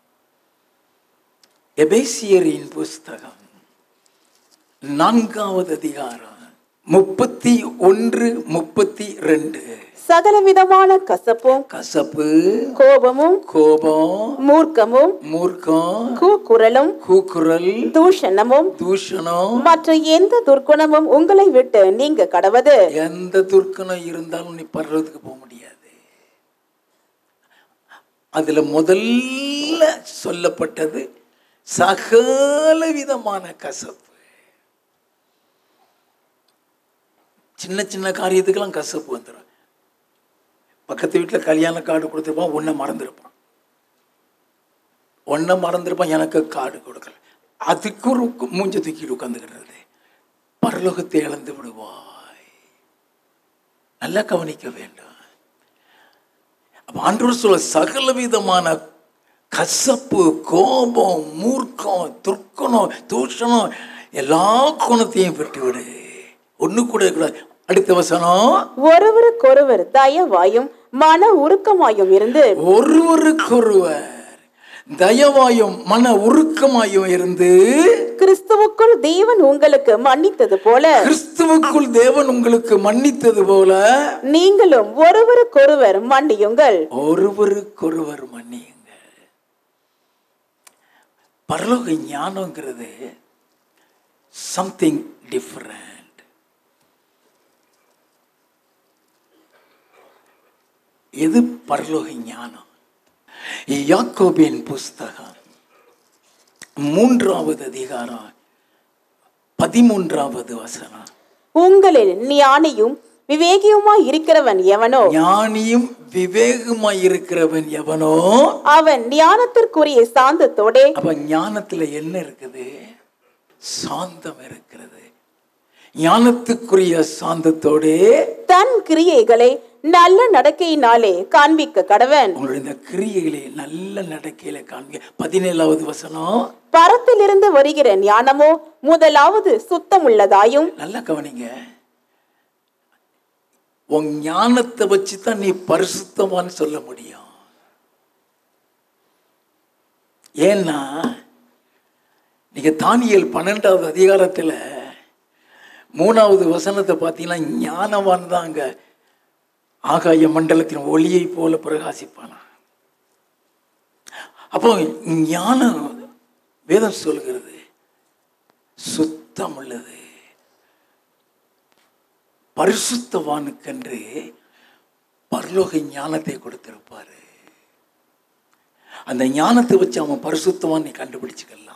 Speaker 1: எபேசியரின் புஸ்தகம் நான்காவது அதிகாரம் முப்பத்தி ஒன்று முப்பத்தி ரெண்டு
Speaker 3: சகலவிதமான கசப்பும்
Speaker 1: கசப்பு
Speaker 3: கோபமும்
Speaker 1: கோபம்
Speaker 3: மூர்க்கமும்
Speaker 1: மூர்க்கம்
Speaker 3: கூக்குரலும்
Speaker 1: கூக்குரல்
Speaker 3: தூஷணமும்
Speaker 1: தூஷணம்
Speaker 3: மற்ற எந்த துர்க்குணமும் உங்களை விட்டு நீங்க கடவது
Speaker 1: எந்த துர்க்கணம் இருந்தாலும் நீ பர்றதுக்கு போக முடியாது அதுல முதல்ல சொல்லப்பட்டது சகல விதமான கசப்பு சின்ன சின்ன காரியத்துக்கெல்லாம் கசப்பு வந்துடும் பக்கத்து வீட்டில் கல்யாண கார்டு கொடுத்துருப்பான் ஒன்றை மறந்துருப்பான் ஒன்றை மறந்துருப்பான் எனக்கு கார்டு கொடுக்கல அதுக்கு ஒரு மூஞ்ச தூக்கிட்டு உட்காந்துக்கிறது பரலோகத்தை இழந்து விடுவாய் நல்லா கவனிக்க வேண்டும் அப்ப ஆண்டவர் சொல்ல சகல விதமான கசப்பு கோபம் மூர்க்கம் துர்க்கணம் தூஷணம் எல்லா குணத்தையும் விட்டு விடு ஒண்ணு கூட இருக்கக்கூடாது அடுத்த வசனம்
Speaker 3: ஒருவருக்கொருவர் தயவாயும் மன உருக்கமாயும் இருந்து
Speaker 1: ஒருவருக்கொருவர் தயவாயும் மன உருக்கமாயும் இருந்து
Speaker 3: கிறிஸ்துவுக்குள் தேவன் உங்களுக்கு மன்னித்தது போல
Speaker 1: கிறிஸ்துவுக்குள் தேவன் உங்களுக்கு மன்னித்தது போல
Speaker 3: நீங்களும் ஒருவருக்கொருவர் மன்னியுங்கள்
Speaker 1: ஒருவருக்கொருவர் மன்னியுங்கள் பரலோக ஞானங்கிறது சம்திங் டிஃப்ரெண்ட் எது பரலோக ஞானம் யாக்கோபின் புஸ்தகம் மூன்றாவது அதிகாரம் பதிமூன்றாவது வசனம்
Speaker 3: உங்களில் ஞானியும் விவேகியுமாய் இருக்கிறவன் எவனோ
Speaker 1: ஞானியும் விவேகமாய் இருக்கிறவன் எவனோ
Speaker 3: அவன் ஞானத்திற்குரிய சாந்தத்தோடே
Speaker 1: அப்ப ஞானத்துல என்ன இருக்குது சாந்தம் இருக்கிறது ஞானத்துக்குரிய சாந்தத்தோடே
Speaker 3: தன் கிரியைகளை நல்ல நடக்கையினாலே காண்பிக்க கடவன்
Speaker 1: உங்களுடைய இந்த கிரியைகளை நல்ல நடக்கையில காண்க பதினேழாவது வசனம்
Speaker 3: பரத்திலிருந்து வருகிற ஞானமோ முதலாவது சுத்தமுள்ளதாயும்
Speaker 1: நல்லா கவனிங்க உன் ஞானத்தை வச்சு தான் நீ பரிசுத்தமான்னு சொல்ல முடியும் ஏன்னா நீங்க தானியல் பன்னெண்டாவது அதிகாரத்துல மூணாவது வசனத்தை பார்த்தீங்கன்னா ஞானவான் தான் அங்க ஆகாய மண்டலத்தின் ஒளியை போல பிரகாசிப்பானா அப்போ ஞானம் வேதம் சொல்கிறது சுத்தம் உள்ளது பரிசுத்தவானுக்கென்று பரலோக ஞானத்தை கொடுத்திருப்பாரு அந்த ஞானத்தை வச்சு அவன் பரிசுத்தவான் நீ கண்டுபிடிச்சுக்கலாம்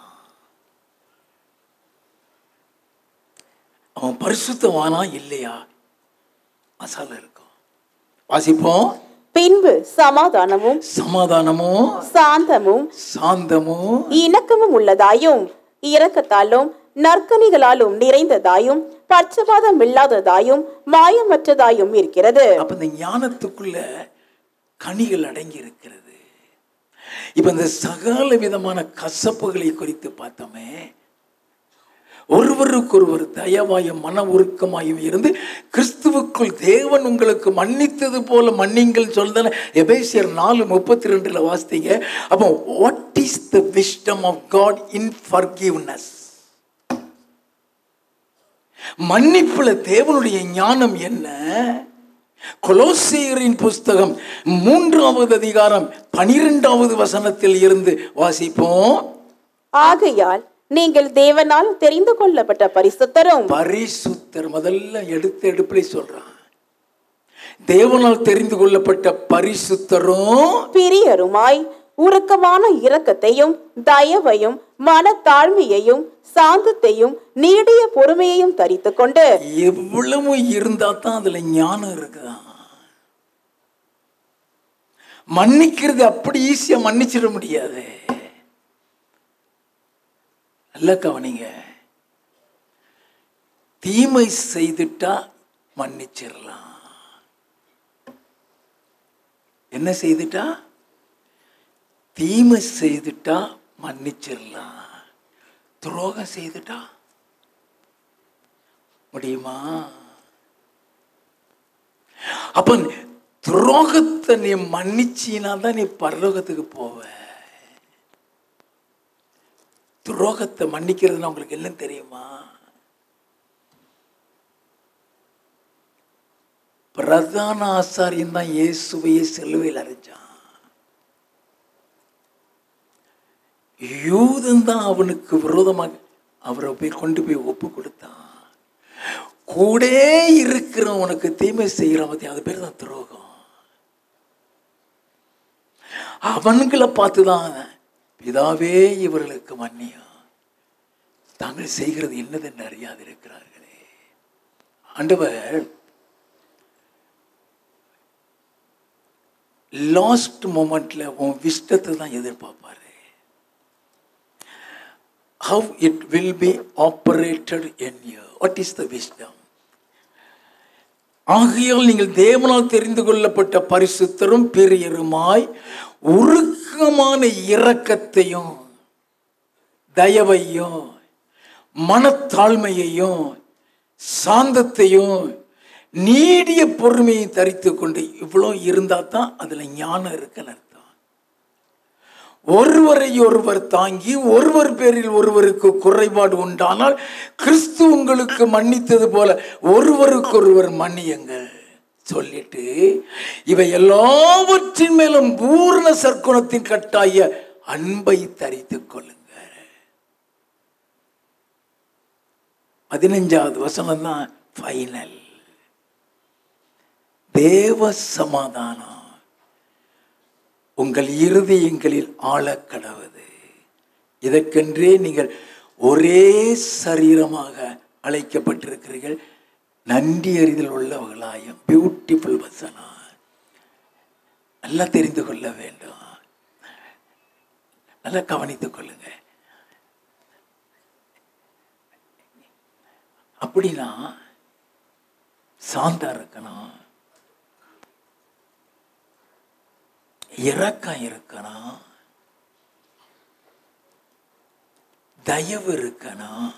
Speaker 1: அவன் பரிசுத்தவானா இல்லையா மசாலா இருக்கும் வாசிப்போம்
Speaker 3: பின்பு சமாதானமும்
Speaker 1: சமாதானமும்
Speaker 3: சாந்தமும்
Speaker 1: சாந்தமும்
Speaker 3: இணக்கமும் உள்ளதாயும் இரக்கத்தாலும் நற்கனிகளாலும் நிறைந்ததாயும் பட்சபாதம் இல்லாததாயும் மாயமற்றதாயும் இருக்கிறது
Speaker 1: அப்ப இந்த ஞானத்துக்குள்ள கனிகள் அடங்கி இருக்கிறது இப்ப இந்த சகல விதமான கசப்புகளை குறித்து பார்த்தோமே ஒருவருக்கொருவர் தயவாயும் மன உருக்கமாயும் இருந்து கிறிஸ்துவுக்குள் தேவன் உங்களுக்கு மன்னித்தது போல மன்னிங்கள் சொல்தான எபேசியர் நாலு முப்பத்தி ரெண்டுல வாசித்தீங்க அப்போ what is the wisdom of God in forgiveness மன்னிப்புல தேவனுடைய ஞானம் என்ன கொலோசியரின் புஸ்தகம் மூன்றாவது அதிகாரம் பனிரெண்டாவது வசனத்தில் இருந்து வாசிப்போம்
Speaker 3: ஆகையால் நீங்கள் தேவனால் தெரிந்து கொள்ளப்பட்ட பரிசுத்தரும்
Speaker 1: பரிசுத்தர் முதல்ல எடுத்து எடுப்பிலே சொல்றான் தேவனால் தெரிந்து கொள்ளப்பட்ட பரிசுத்தரும்
Speaker 3: பிரியருமாய் உருக்கமான இரக்கத்தையும் தயவையும் மனத்தாழ்மையையும் சாந்தத்தையும் நீடிய பொறுமையையும் தரித்துக் கொண்டு
Speaker 1: எவ்வளவு இருந்தா தான் அதுல ஞானம் இருக்குதான் மன்னிக்கிறது அப்படி ஈஸியா மன்னிச்சிட முடியாது நல்ல கவனிங்க தீமை செய்துட்டா மன்னிச்சிடலாம் என்ன செய்துட்டா தீமை செய்துட்டா மன்னிச்சிடலாம் துரோகம் செய்துட்டா முடியுமா அப்ப துரோகத்தை நீ மன்னிச்சினா தான் நீ பரலோகத்துக்கு போவ துரோகத்தை மன்னிக்கிறதுனா உங்களுக்கு என்ன தெரியுமா பிரதான ஆசாரியன் தான் இயேசுவையே சிலுவையில் அரைஞ்சான் யூதன் தான் அவனுக்கு விரோதமாக அவரை போய் கொண்டு போய் ஒப்பு கொடுத்தான் கூட இருக்கிற உனக்கு தீமை செய்கிறான் பத்தி அது பேர் தான் துரோகம் அவன்களை பார்த்து தான் பிதாவே இவர்களுக்கு மன்னியா தாங்கள் செய்கிறது என்னதென்று அறியாது இருக்கிறார்களே ஆண்டவர் லாஸ்ட் மொமெண்ட்ல உன் விஷ்டத்தை தான் எதிர்பார்ப்பாரு how it will be operated in you what is the wisdom ஆகையால் நீங்கள் தேவனால் தெரிந்து கொள்ளப்பட்ட பரிசுத்தரும் பெரியருமாய் உருக்கமான இரக்கத்தையும் தயவையும் மனத்தாழ்மையையும் சாந்தத்தையும் நீடிய பொறுமையை தரித்து கொண்டு இவ்வளோ இருந்தா தான் அதுல ஞானம் இருக்குன்னு அர்த்தம் ஒருவரை ஒருவர் தாங்கி ஒருவர் பேரில் ஒருவருக்கு குறைபாடு உண்டானால் கிறிஸ்து உங்களுக்கு மன்னித்தது போல ஒருவருக்கொருவர் மன்னியுங்கள் சொல்லிட்டு இவை எல்லாவற்றின் மேலும் பூர்ண சற்குணத்தின் கட்டாய அன்பை தரித்துக் கொள்ளுங்க பதினஞ்சாவது வசனம் தான் ஃபைனல் தேவ சமாதானம் உங்கள் இருதயங்களில் ஆழக் கடவுது இதற்கென்றே நீங்கள் ஒரே சரீரமாக அழைக்கப்பட்டிருக்கிறீர்கள் நன்றி அறிதல் உள்ளவர்களாயும் பியூட்டிஃபுல் வசனம் நல்லா தெரிந்து கொள்ள வேண்டும் நல்லா கவனித்துக் கொள்ளுங்க அப்படின்னா சாந்தா இருக்கணும் இரக்கம் இருக்கணும் தயவு இருக்கணும்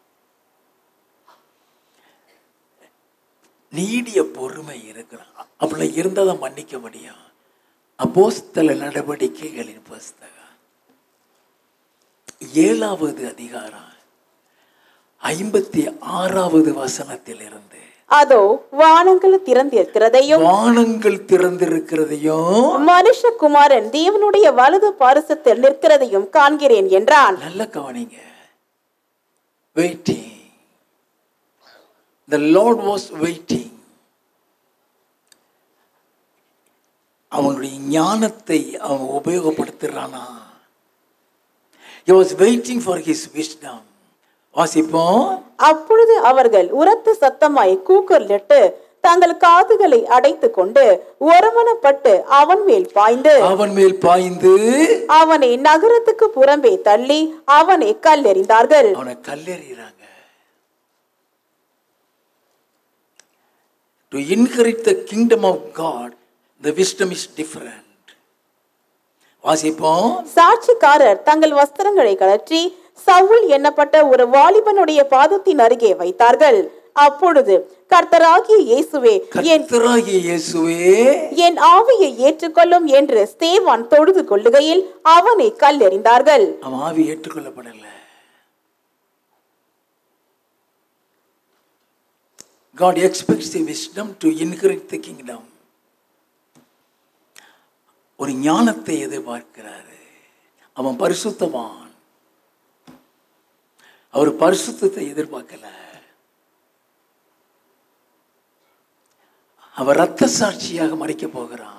Speaker 1: நீடிய பொறுமை இருக்கணும் அப்படி இருந்தால் தான் மன்னிக்க முடியும் அப்போஸ்தல நடவடிக்கைகளின் புஸ்தகம் ஏழாவது அதிகாரம் ஐம்பத்தி ஆறாவது வசனத்தில் இருந்து
Speaker 3: அதோ வானங்கள் திறந்திருக்கிறதையும்
Speaker 1: வானங்கள் திறந்திருக்கிறதையும்
Speaker 3: மனுஷகுமாரன் தேவனுடைய வலது பாரசத்தில் நிற்கிறதையும் காண்கிறேன் என்றான்
Speaker 1: நல்ல கவனிங்க waiting the Lord was waiting அவனுடைய ஞானத்தை அவன் உபயோகப்படுத்துறானா he was waiting for his wisdom வாசிப்போம்
Speaker 3: அப்பொழுது அவர்கள் உரத்த சத்தமாய் கூக்குரலிட்டு தங்கள் காதுகளை அடைத்துக் கொண்டு ஒருமனப்பட்டு அவன் மேல் பாய்ந்து
Speaker 1: அவன் மேல் பாய்ந்து
Speaker 3: அவனை நகரத்துக்கு புறம்பே தள்ளி அவனை கல்லெறிந்தார்கள்
Speaker 1: அவனை கல்லெறிகிறாங்க to inherit the kingdom of God the wisdom is different வாசிப்போம்
Speaker 3: சாட்சிக்காரர் தங்கள் வஸ்திரங்களை கழற்றி சவுல் எண்ணப்பட்ட ஒரு வாலிபனுடைய பாதத்தின் அருகே வைத்தார்கள் அப்பொழுது கர்த்தராகிய இயேசுவே என்
Speaker 1: கர்த்தராகிய இயேசுவே
Speaker 3: என் ஆவியை ஏற்றுக்கொள்ளும் என்று ஸ்தேவான் தொழுது கொள்ளுகையில் அவனை கல்லெறிந்தார்கள்
Speaker 1: அவன் ஆவி ஏற்றுக்கொள்ளப்படல God expects the wisdom to inherit the kingdom. ஒரு ஞானத்தை எதிர்பார்க்கிறாரு அவன் பரிசுத்தவான் அவர் பரிசுத்தத்தை எதிர்பார்க்கல அவர் ரத்த சாட்சியாக மறிக்க போகிறான்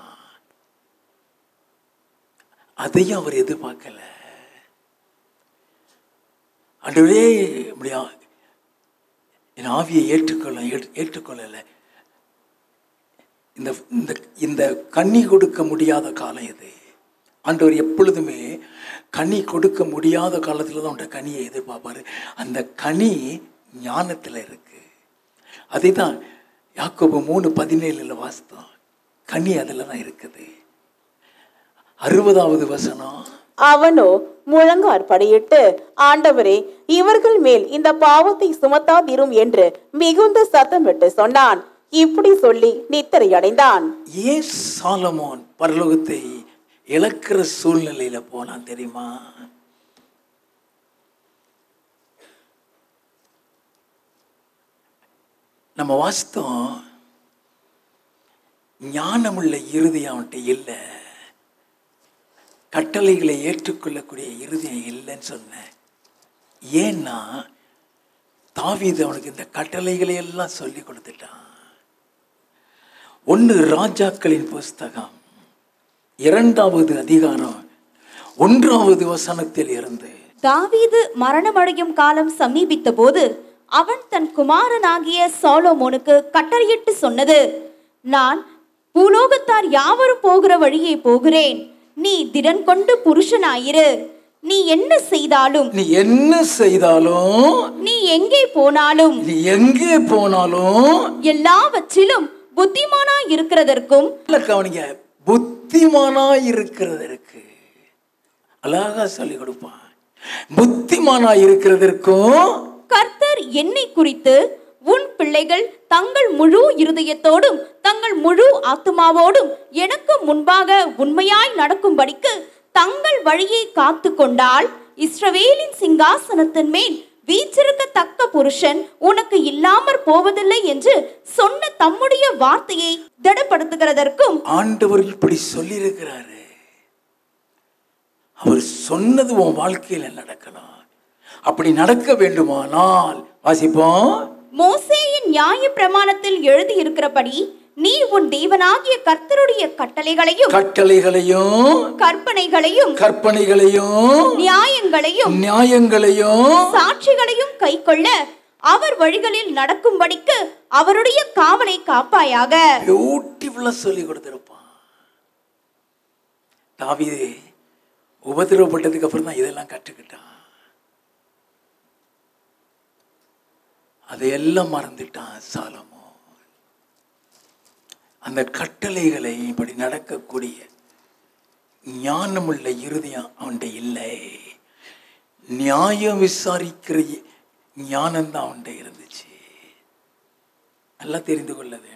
Speaker 1: அதையும் அவர் எதிர்பார்க்கல ஆண்டவரே இப்படி ஆ- என் ஆவியை ஏற்றுக்கொள்ள ஏற்று- ஏற்றுக்கொள்ளல இந்த இந்த இந்த கனி கொடுக்க முடியாத காலம் இது ஆண்டவர் எப்பொழுதுமே கனி கொடுக்க முடியாத காலத்தில் தான் அவன்கிட்ட கனியை எதிர்பார்ப்பாரு அந்த கனி ஞானத்தில் இருக்கு அதை தான் யாக்கோபு மூணு பதினேழுல வாசித்தோம் கனி அதில் தான் இருக்குது அறுபதாவது வசனம்
Speaker 3: அவனோ முழங்கார் படியிட்டு ஆண்டவரே இவர்கள் மேல் இந்த பாவத்தை சுமத்தாதிரும் என்று மிகுந்த சத்தமிட்டு சொன்னான் இப்படி சொல்லி நித்திரை அடைந்தான்
Speaker 1: ஏன் சாலமோன் பரலோகத்தை இழக்கிற சூழ்நிலையில போனான் தெரியுமா நம்ம வாஸ்தவம் ஞானமுள்ள இருதயம் அவன்கிட்ட இல்லை கட்டளைகளை ஏற்றுக்கொள்ளக்கூடிய இருதயம் இல்லைன்னு சொன்னேன் ஏன்னா தாவீது அவனுக்கு இந்த கட்டளைகளை எல்லாம் சொல்லி கொடுத்துட்டான் ஒன்று ராஜாக்களின் புஸ்தகம் இரண்டாவது அதிகாரம் ஒன்றாவது வசனத்தில் இருந்து
Speaker 4: தாவீது மரணமடையும் காலம் சமீபித்த போது அவன் தன் குமாரனாகிய சாலோமோனுக்கு கட்டளையிட்டு சொன்னது நான் பூலோகத்தார் யாவரும் போகிற வழியே போகிறேன் நீ திடன் கொண்டு புருஷனாயிரு நீ என்ன செய்தாலும்
Speaker 1: நீ என்ன செய்தாலும்
Speaker 4: நீ எங்கே போனாலும்
Speaker 1: நீ எங்கே போனாலும்
Speaker 4: எல்லாவற்றிலும் புத்திமானாய் இருக்கிறதற்கும்
Speaker 1: நல்ல கவனிங்க புத்திமானா இருக்கிறதற்கு அழகா சொல்லி கொடுப்பான் புத்திமானா இருக்கிறதற்கும்
Speaker 4: கர்த்தர் என்னை குறித்து உன் பிள்ளைகள் தங்கள் முழு இருதயத்தோடும் தங்கள் முழு ஆத்துமாவோடும் எனக்கு முன்பாக உண்மையாய் நடக்கும்படிக்கு தங்கள் வழியை காத்து கொண்டால் இஸ்ரவேலின் சிங்காசனத்தின் மேல் வீற்றிருக்கத்தக்க புருஷன் உனக்கு இல்லாமற் போவதில்லை என்று சொன்ன தம்முடைய வார்த்தையை திடப்படுத்துகிறதற்கும்
Speaker 1: ஆண்டவர் இப்படி சொல்லியிருக்கிறாரு அவர் சொன்னது உன் வாழ்க்கையில நடக்கணும் அப்படி நடக்க வேண்டுமானால் வாசிப்போம்
Speaker 4: மோசேயின் நியாய பிரமாணத்தில் எழுதியிருக்கிறபடி நீ உன் தேவனாகிய கர்த்தருடைய கட்டளைகளையும்
Speaker 1: கட்டளைகளையும்
Speaker 4: கற்பனைகளையும்
Speaker 1: கற்பனைகளையும்
Speaker 4: நியாயங்களையும்
Speaker 1: நியாயங்களையும்
Speaker 4: சாட்சிகளையும் கைக்கொள்ள அவர் வழிகளில் நடக்கும்படிக்கு அவருடைய காவலை காப்பாயாக
Speaker 1: பியூட்டிஃபுல்லா சொல்லி கொடுத்திருப்பான் தாவீது உபதிரவப்பட்டதுக்கு அப்புறம் தான் இதெல்லாம் கற்றுக்கிட்டான் அதையெல்லாம் மறந்துட்டான் சாலமோ அந்த கட்டளைகளை இப்படி நடக்கக்கூடிய ஞானமுள்ள இருதயம் அவன்கிட்ட இல்லை நியாயம் விசாரிக்கிற ஞானம்தான் அவன்கிட்ட இருந்துச்சு நல்லா தெரிந்து கொள்ள வேண்டும்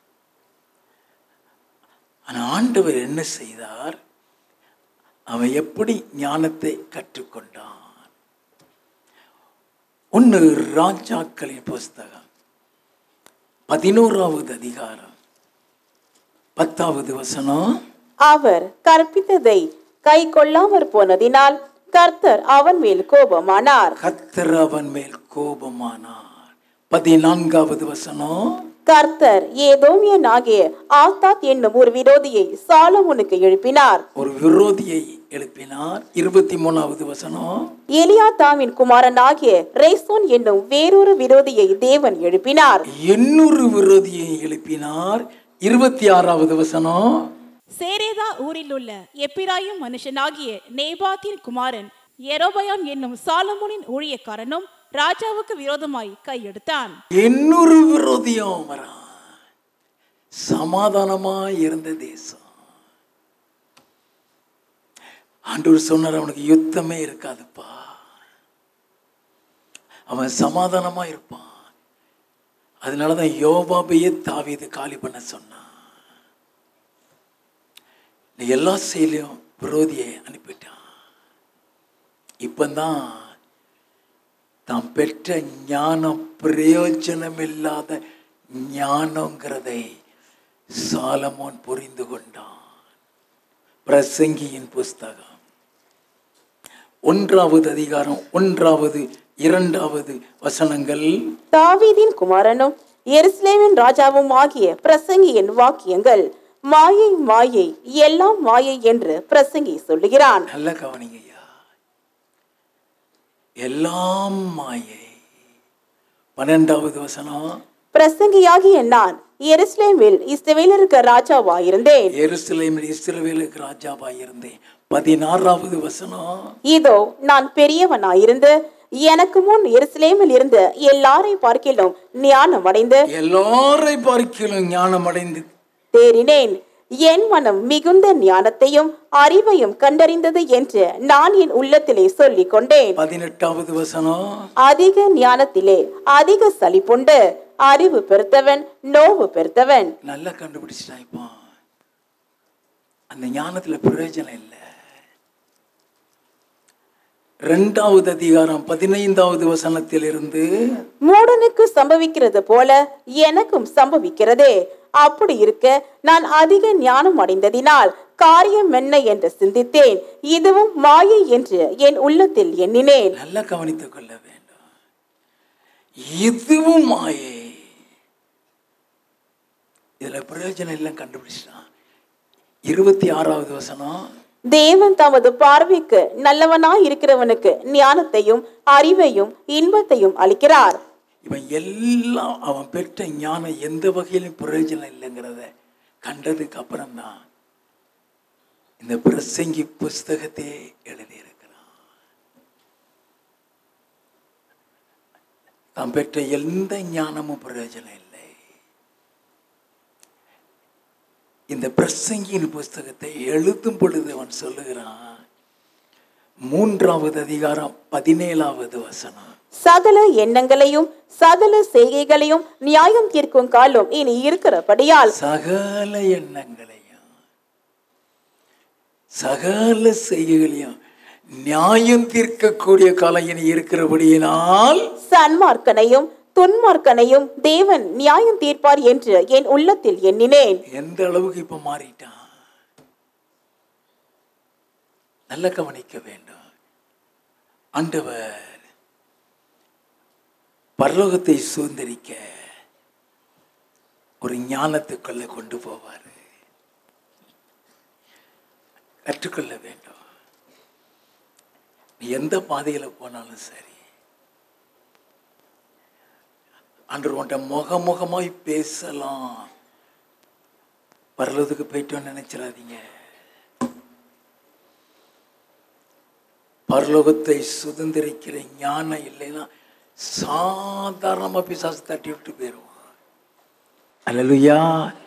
Speaker 1: ஆனால் ஆண்டவர் என்ன செய்தார் அவன் எப்படி ஞானத்தை கற்றுக்கொண்டான் ஒன்று ராஜாக்களின் புஸ்தகம் பதினோராவது அதிகாரம் பத்தாவது வசனம்
Speaker 3: அவர் கற்பித்ததை கை கொள்ளாமற் போனதினால் கர்த்தர் அவன் மேல் கோபமானார்
Speaker 1: கத்தர் அவன் மேல் கோபமானார் பதினான்காவது வசனம்
Speaker 3: கர்த்தர் ஏதோமியன் ஆகிய ஆத்தாத் என்னும் ஒரு விரோதியை சாலமுனுக்கு எழுப்பினார்
Speaker 1: ஒரு விரோதியை எழுப்பினார் இருபத்தி மூணாவது வசனம்
Speaker 3: எலியாத்தாவின் குமாரன் ஆகிய ரேசோன் என்னும் வேறொரு விரோதியை தேவன் எழுப்பினார்
Speaker 1: எண்ணூறு விரோதியை எழுப்பினார் இருபத்தி ஆறாவது வசனம்
Speaker 2: சேரேதா ஊரில் உள்ள எப்பிராயும் மனுஷனாகிய நேபாத்தின் குமாரன் எரோபயாம் என்னும் சாலமோனின் ஊழியக்காரனும் ராஜாவுக்கு விரோதமாய் கையெடுத்தான்
Speaker 1: எண்ணூறு விரோதியும் வரான் சமாதானமா இருந்த தேசம் ஆண்டவர் சொன்னார் அவனுக்கு யுத்தமே இருக்காதுப்பா அவன் சமாதானமா இருப்பான் அதனாலதான் யோபாபையே தாவீது காலி பண்ண சொன்னான் நீ எல்லா செயலையும் விரோதியை அனுப்பிட்டான் இப்பந்தான் தாம் பெற்ற ஞானம் பிரயோஜனமில்லாத ஞானங்கிறதை சாலமோன் புரிந்து கொண்டான் பிரசங்கியின் புஸ்தகம் ஒன்றாவது அதிகாரம் ஒன்றாவது இரண்டாவது வசனங்கள்
Speaker 3: தாவீதின் குமாரனும் எருசலேமின் ராஜாவும் ஆகிய பிரசங்கியின் வாக்கியங்கள் மாயை மாயை எல்லாம் மாயை என்று பிரசங்கி சொல்லுகிறான்
Speaker 1: நல்ல கவனிங்கய்யா எல்லாம் மாயை பன்னெண்டாவது வசனம்
Speaker 3: பிரசங்கியாகிய நான் எருசலேமில் இஸ்ரவேலருக்கு ராஜாவாயிருந்தேன்
Speaker 1: எருசலேமில் இஸ்ரவேலுக்கு ராஜாவாய் இருந்தேன் பதினாறாவது வசனம்
Speaker 3: இதோ நான் பெரியவனாயிருந்து எனக்கு முன் எருசலேமில் இருந்த எல்லாரை பார்க்கிலும் ஞானம் அடைந்து
Speaker 1: எல்லாரை பார்க்கிலும் ஞானம் அடைந்து
Speaker 3: தேறினேன் என் மனம் மிகுந்த ஞானத்தையும் அறிவையும் கண்டறிந்தது என்று நான் என் உள்ளத்திலே சொல்லிக் கொண்டேன்
Speaker 1: பதினெட்டாவது வசனம்
Speaker 3: அதிக ஞானத்திலே அதிக சலிப்புண்டு அறிவு பெருத்தவன் நோவு பெருத்தவன்
Speaker 1: நல்லா கண்டுபிடிச்சிட்டான் இப்போ அந்த ஞானத்துல பிரயோஜனம் இல்லை ரெண்டாவது அதிகாரம் பதினைந்தாவது வசனத்திலிருந்து
Speaker 3: மூடனுக்கு சம்பவிக்கிறது போல எனக்கும் சம்பவிக்கிறதே அப்படி இருக்க நான் அதிக ஞானம் அடைந்ததினால் காரியம் என்ன என்று சிந்தித்தேன் இதுவும் மாயை என்று என் உள்ளத்தில் எண்ணினேன்
Speaker 1: நல்லா கவனித்துக் கொள்ள வேண்டும் இதுவும் மாயை இதுல பிரயோஜனம் எல்லாம் கண்டுபிடிச்சிட்டான் இருபத்தி ஆறாவது வசனம்
Speaker 3: தேவன் தமது பார்வைக்கு நல்லவனாய் இருக்கிறவனுக்கு ஞானத்தையும் அறிவையும் இன்பத்தையும் அளிக்கிறார்
Speaker 1: இவன் எல்லாம் அவன் பெற்ற ஞானம் எந்த வகையிலும் பிரயோஜனம் இல்லைங்கிறத கண்டதுக்கு அப்புறம்தான் இந்த பிரசங்கி புஸ்தகத்தை எழுதியிருக்கிறான் தான் பெற்ற எந்த ஞானமும் பிரயோஜனம் இல்லை இந்த பிரசங்கியின் புஸ்தகத்தை எழுதும் பொழுது அவன் சொல்லுகிறான் மூன்றாவது அதிகாரம் பதினேழாவது வசனம்
Speaker 3: சகல எண்ணங்களையும் சகல செய்கைகளையும் நியாயம் தீர்க்கும் காலம் இனி இருக்கிறபடியால்
Speaker 1: சகல எண்ணங்களையும் சகல செய்கைகளையும் நியாயம் தீர்க்கக்கூடிய காலம் இனி இருக்கிறபடியினால்
Speaker 3: சன்மார்க்கனையும் துன்மார்க்கனையும் தேவன் நியாயம் தீர்ப்பார் என்று என் உள்ளத்தில் எண்ணினேன்
Speaker 1: எந்த அளவுக்கு இப்ப மாறிட்டான் நல்ல கவனிக்க வேண்டும் ஆண்டவர் பரலோகத்தை சுதந்திரிக்க ஒரு ஞானத்துக்குள்ள கொண்டு போவார் கற்றுக்கொள்ள வேண்டும் நீ எந்த பாதையில போனாலும் சரி அன்று உன்ட்ட முகமுகமாய் பேசலாம் பரலோகத்துக்கு போயிட்டோன்னு நினைச்சிடாதீங்க பரலோகத்தை சுதந்திரிக்கிற ஞானம் இல்லைன்னா சாதாரணமா பிசாசு தட்டி விட்டு போயிடுவான் அல்லலுயா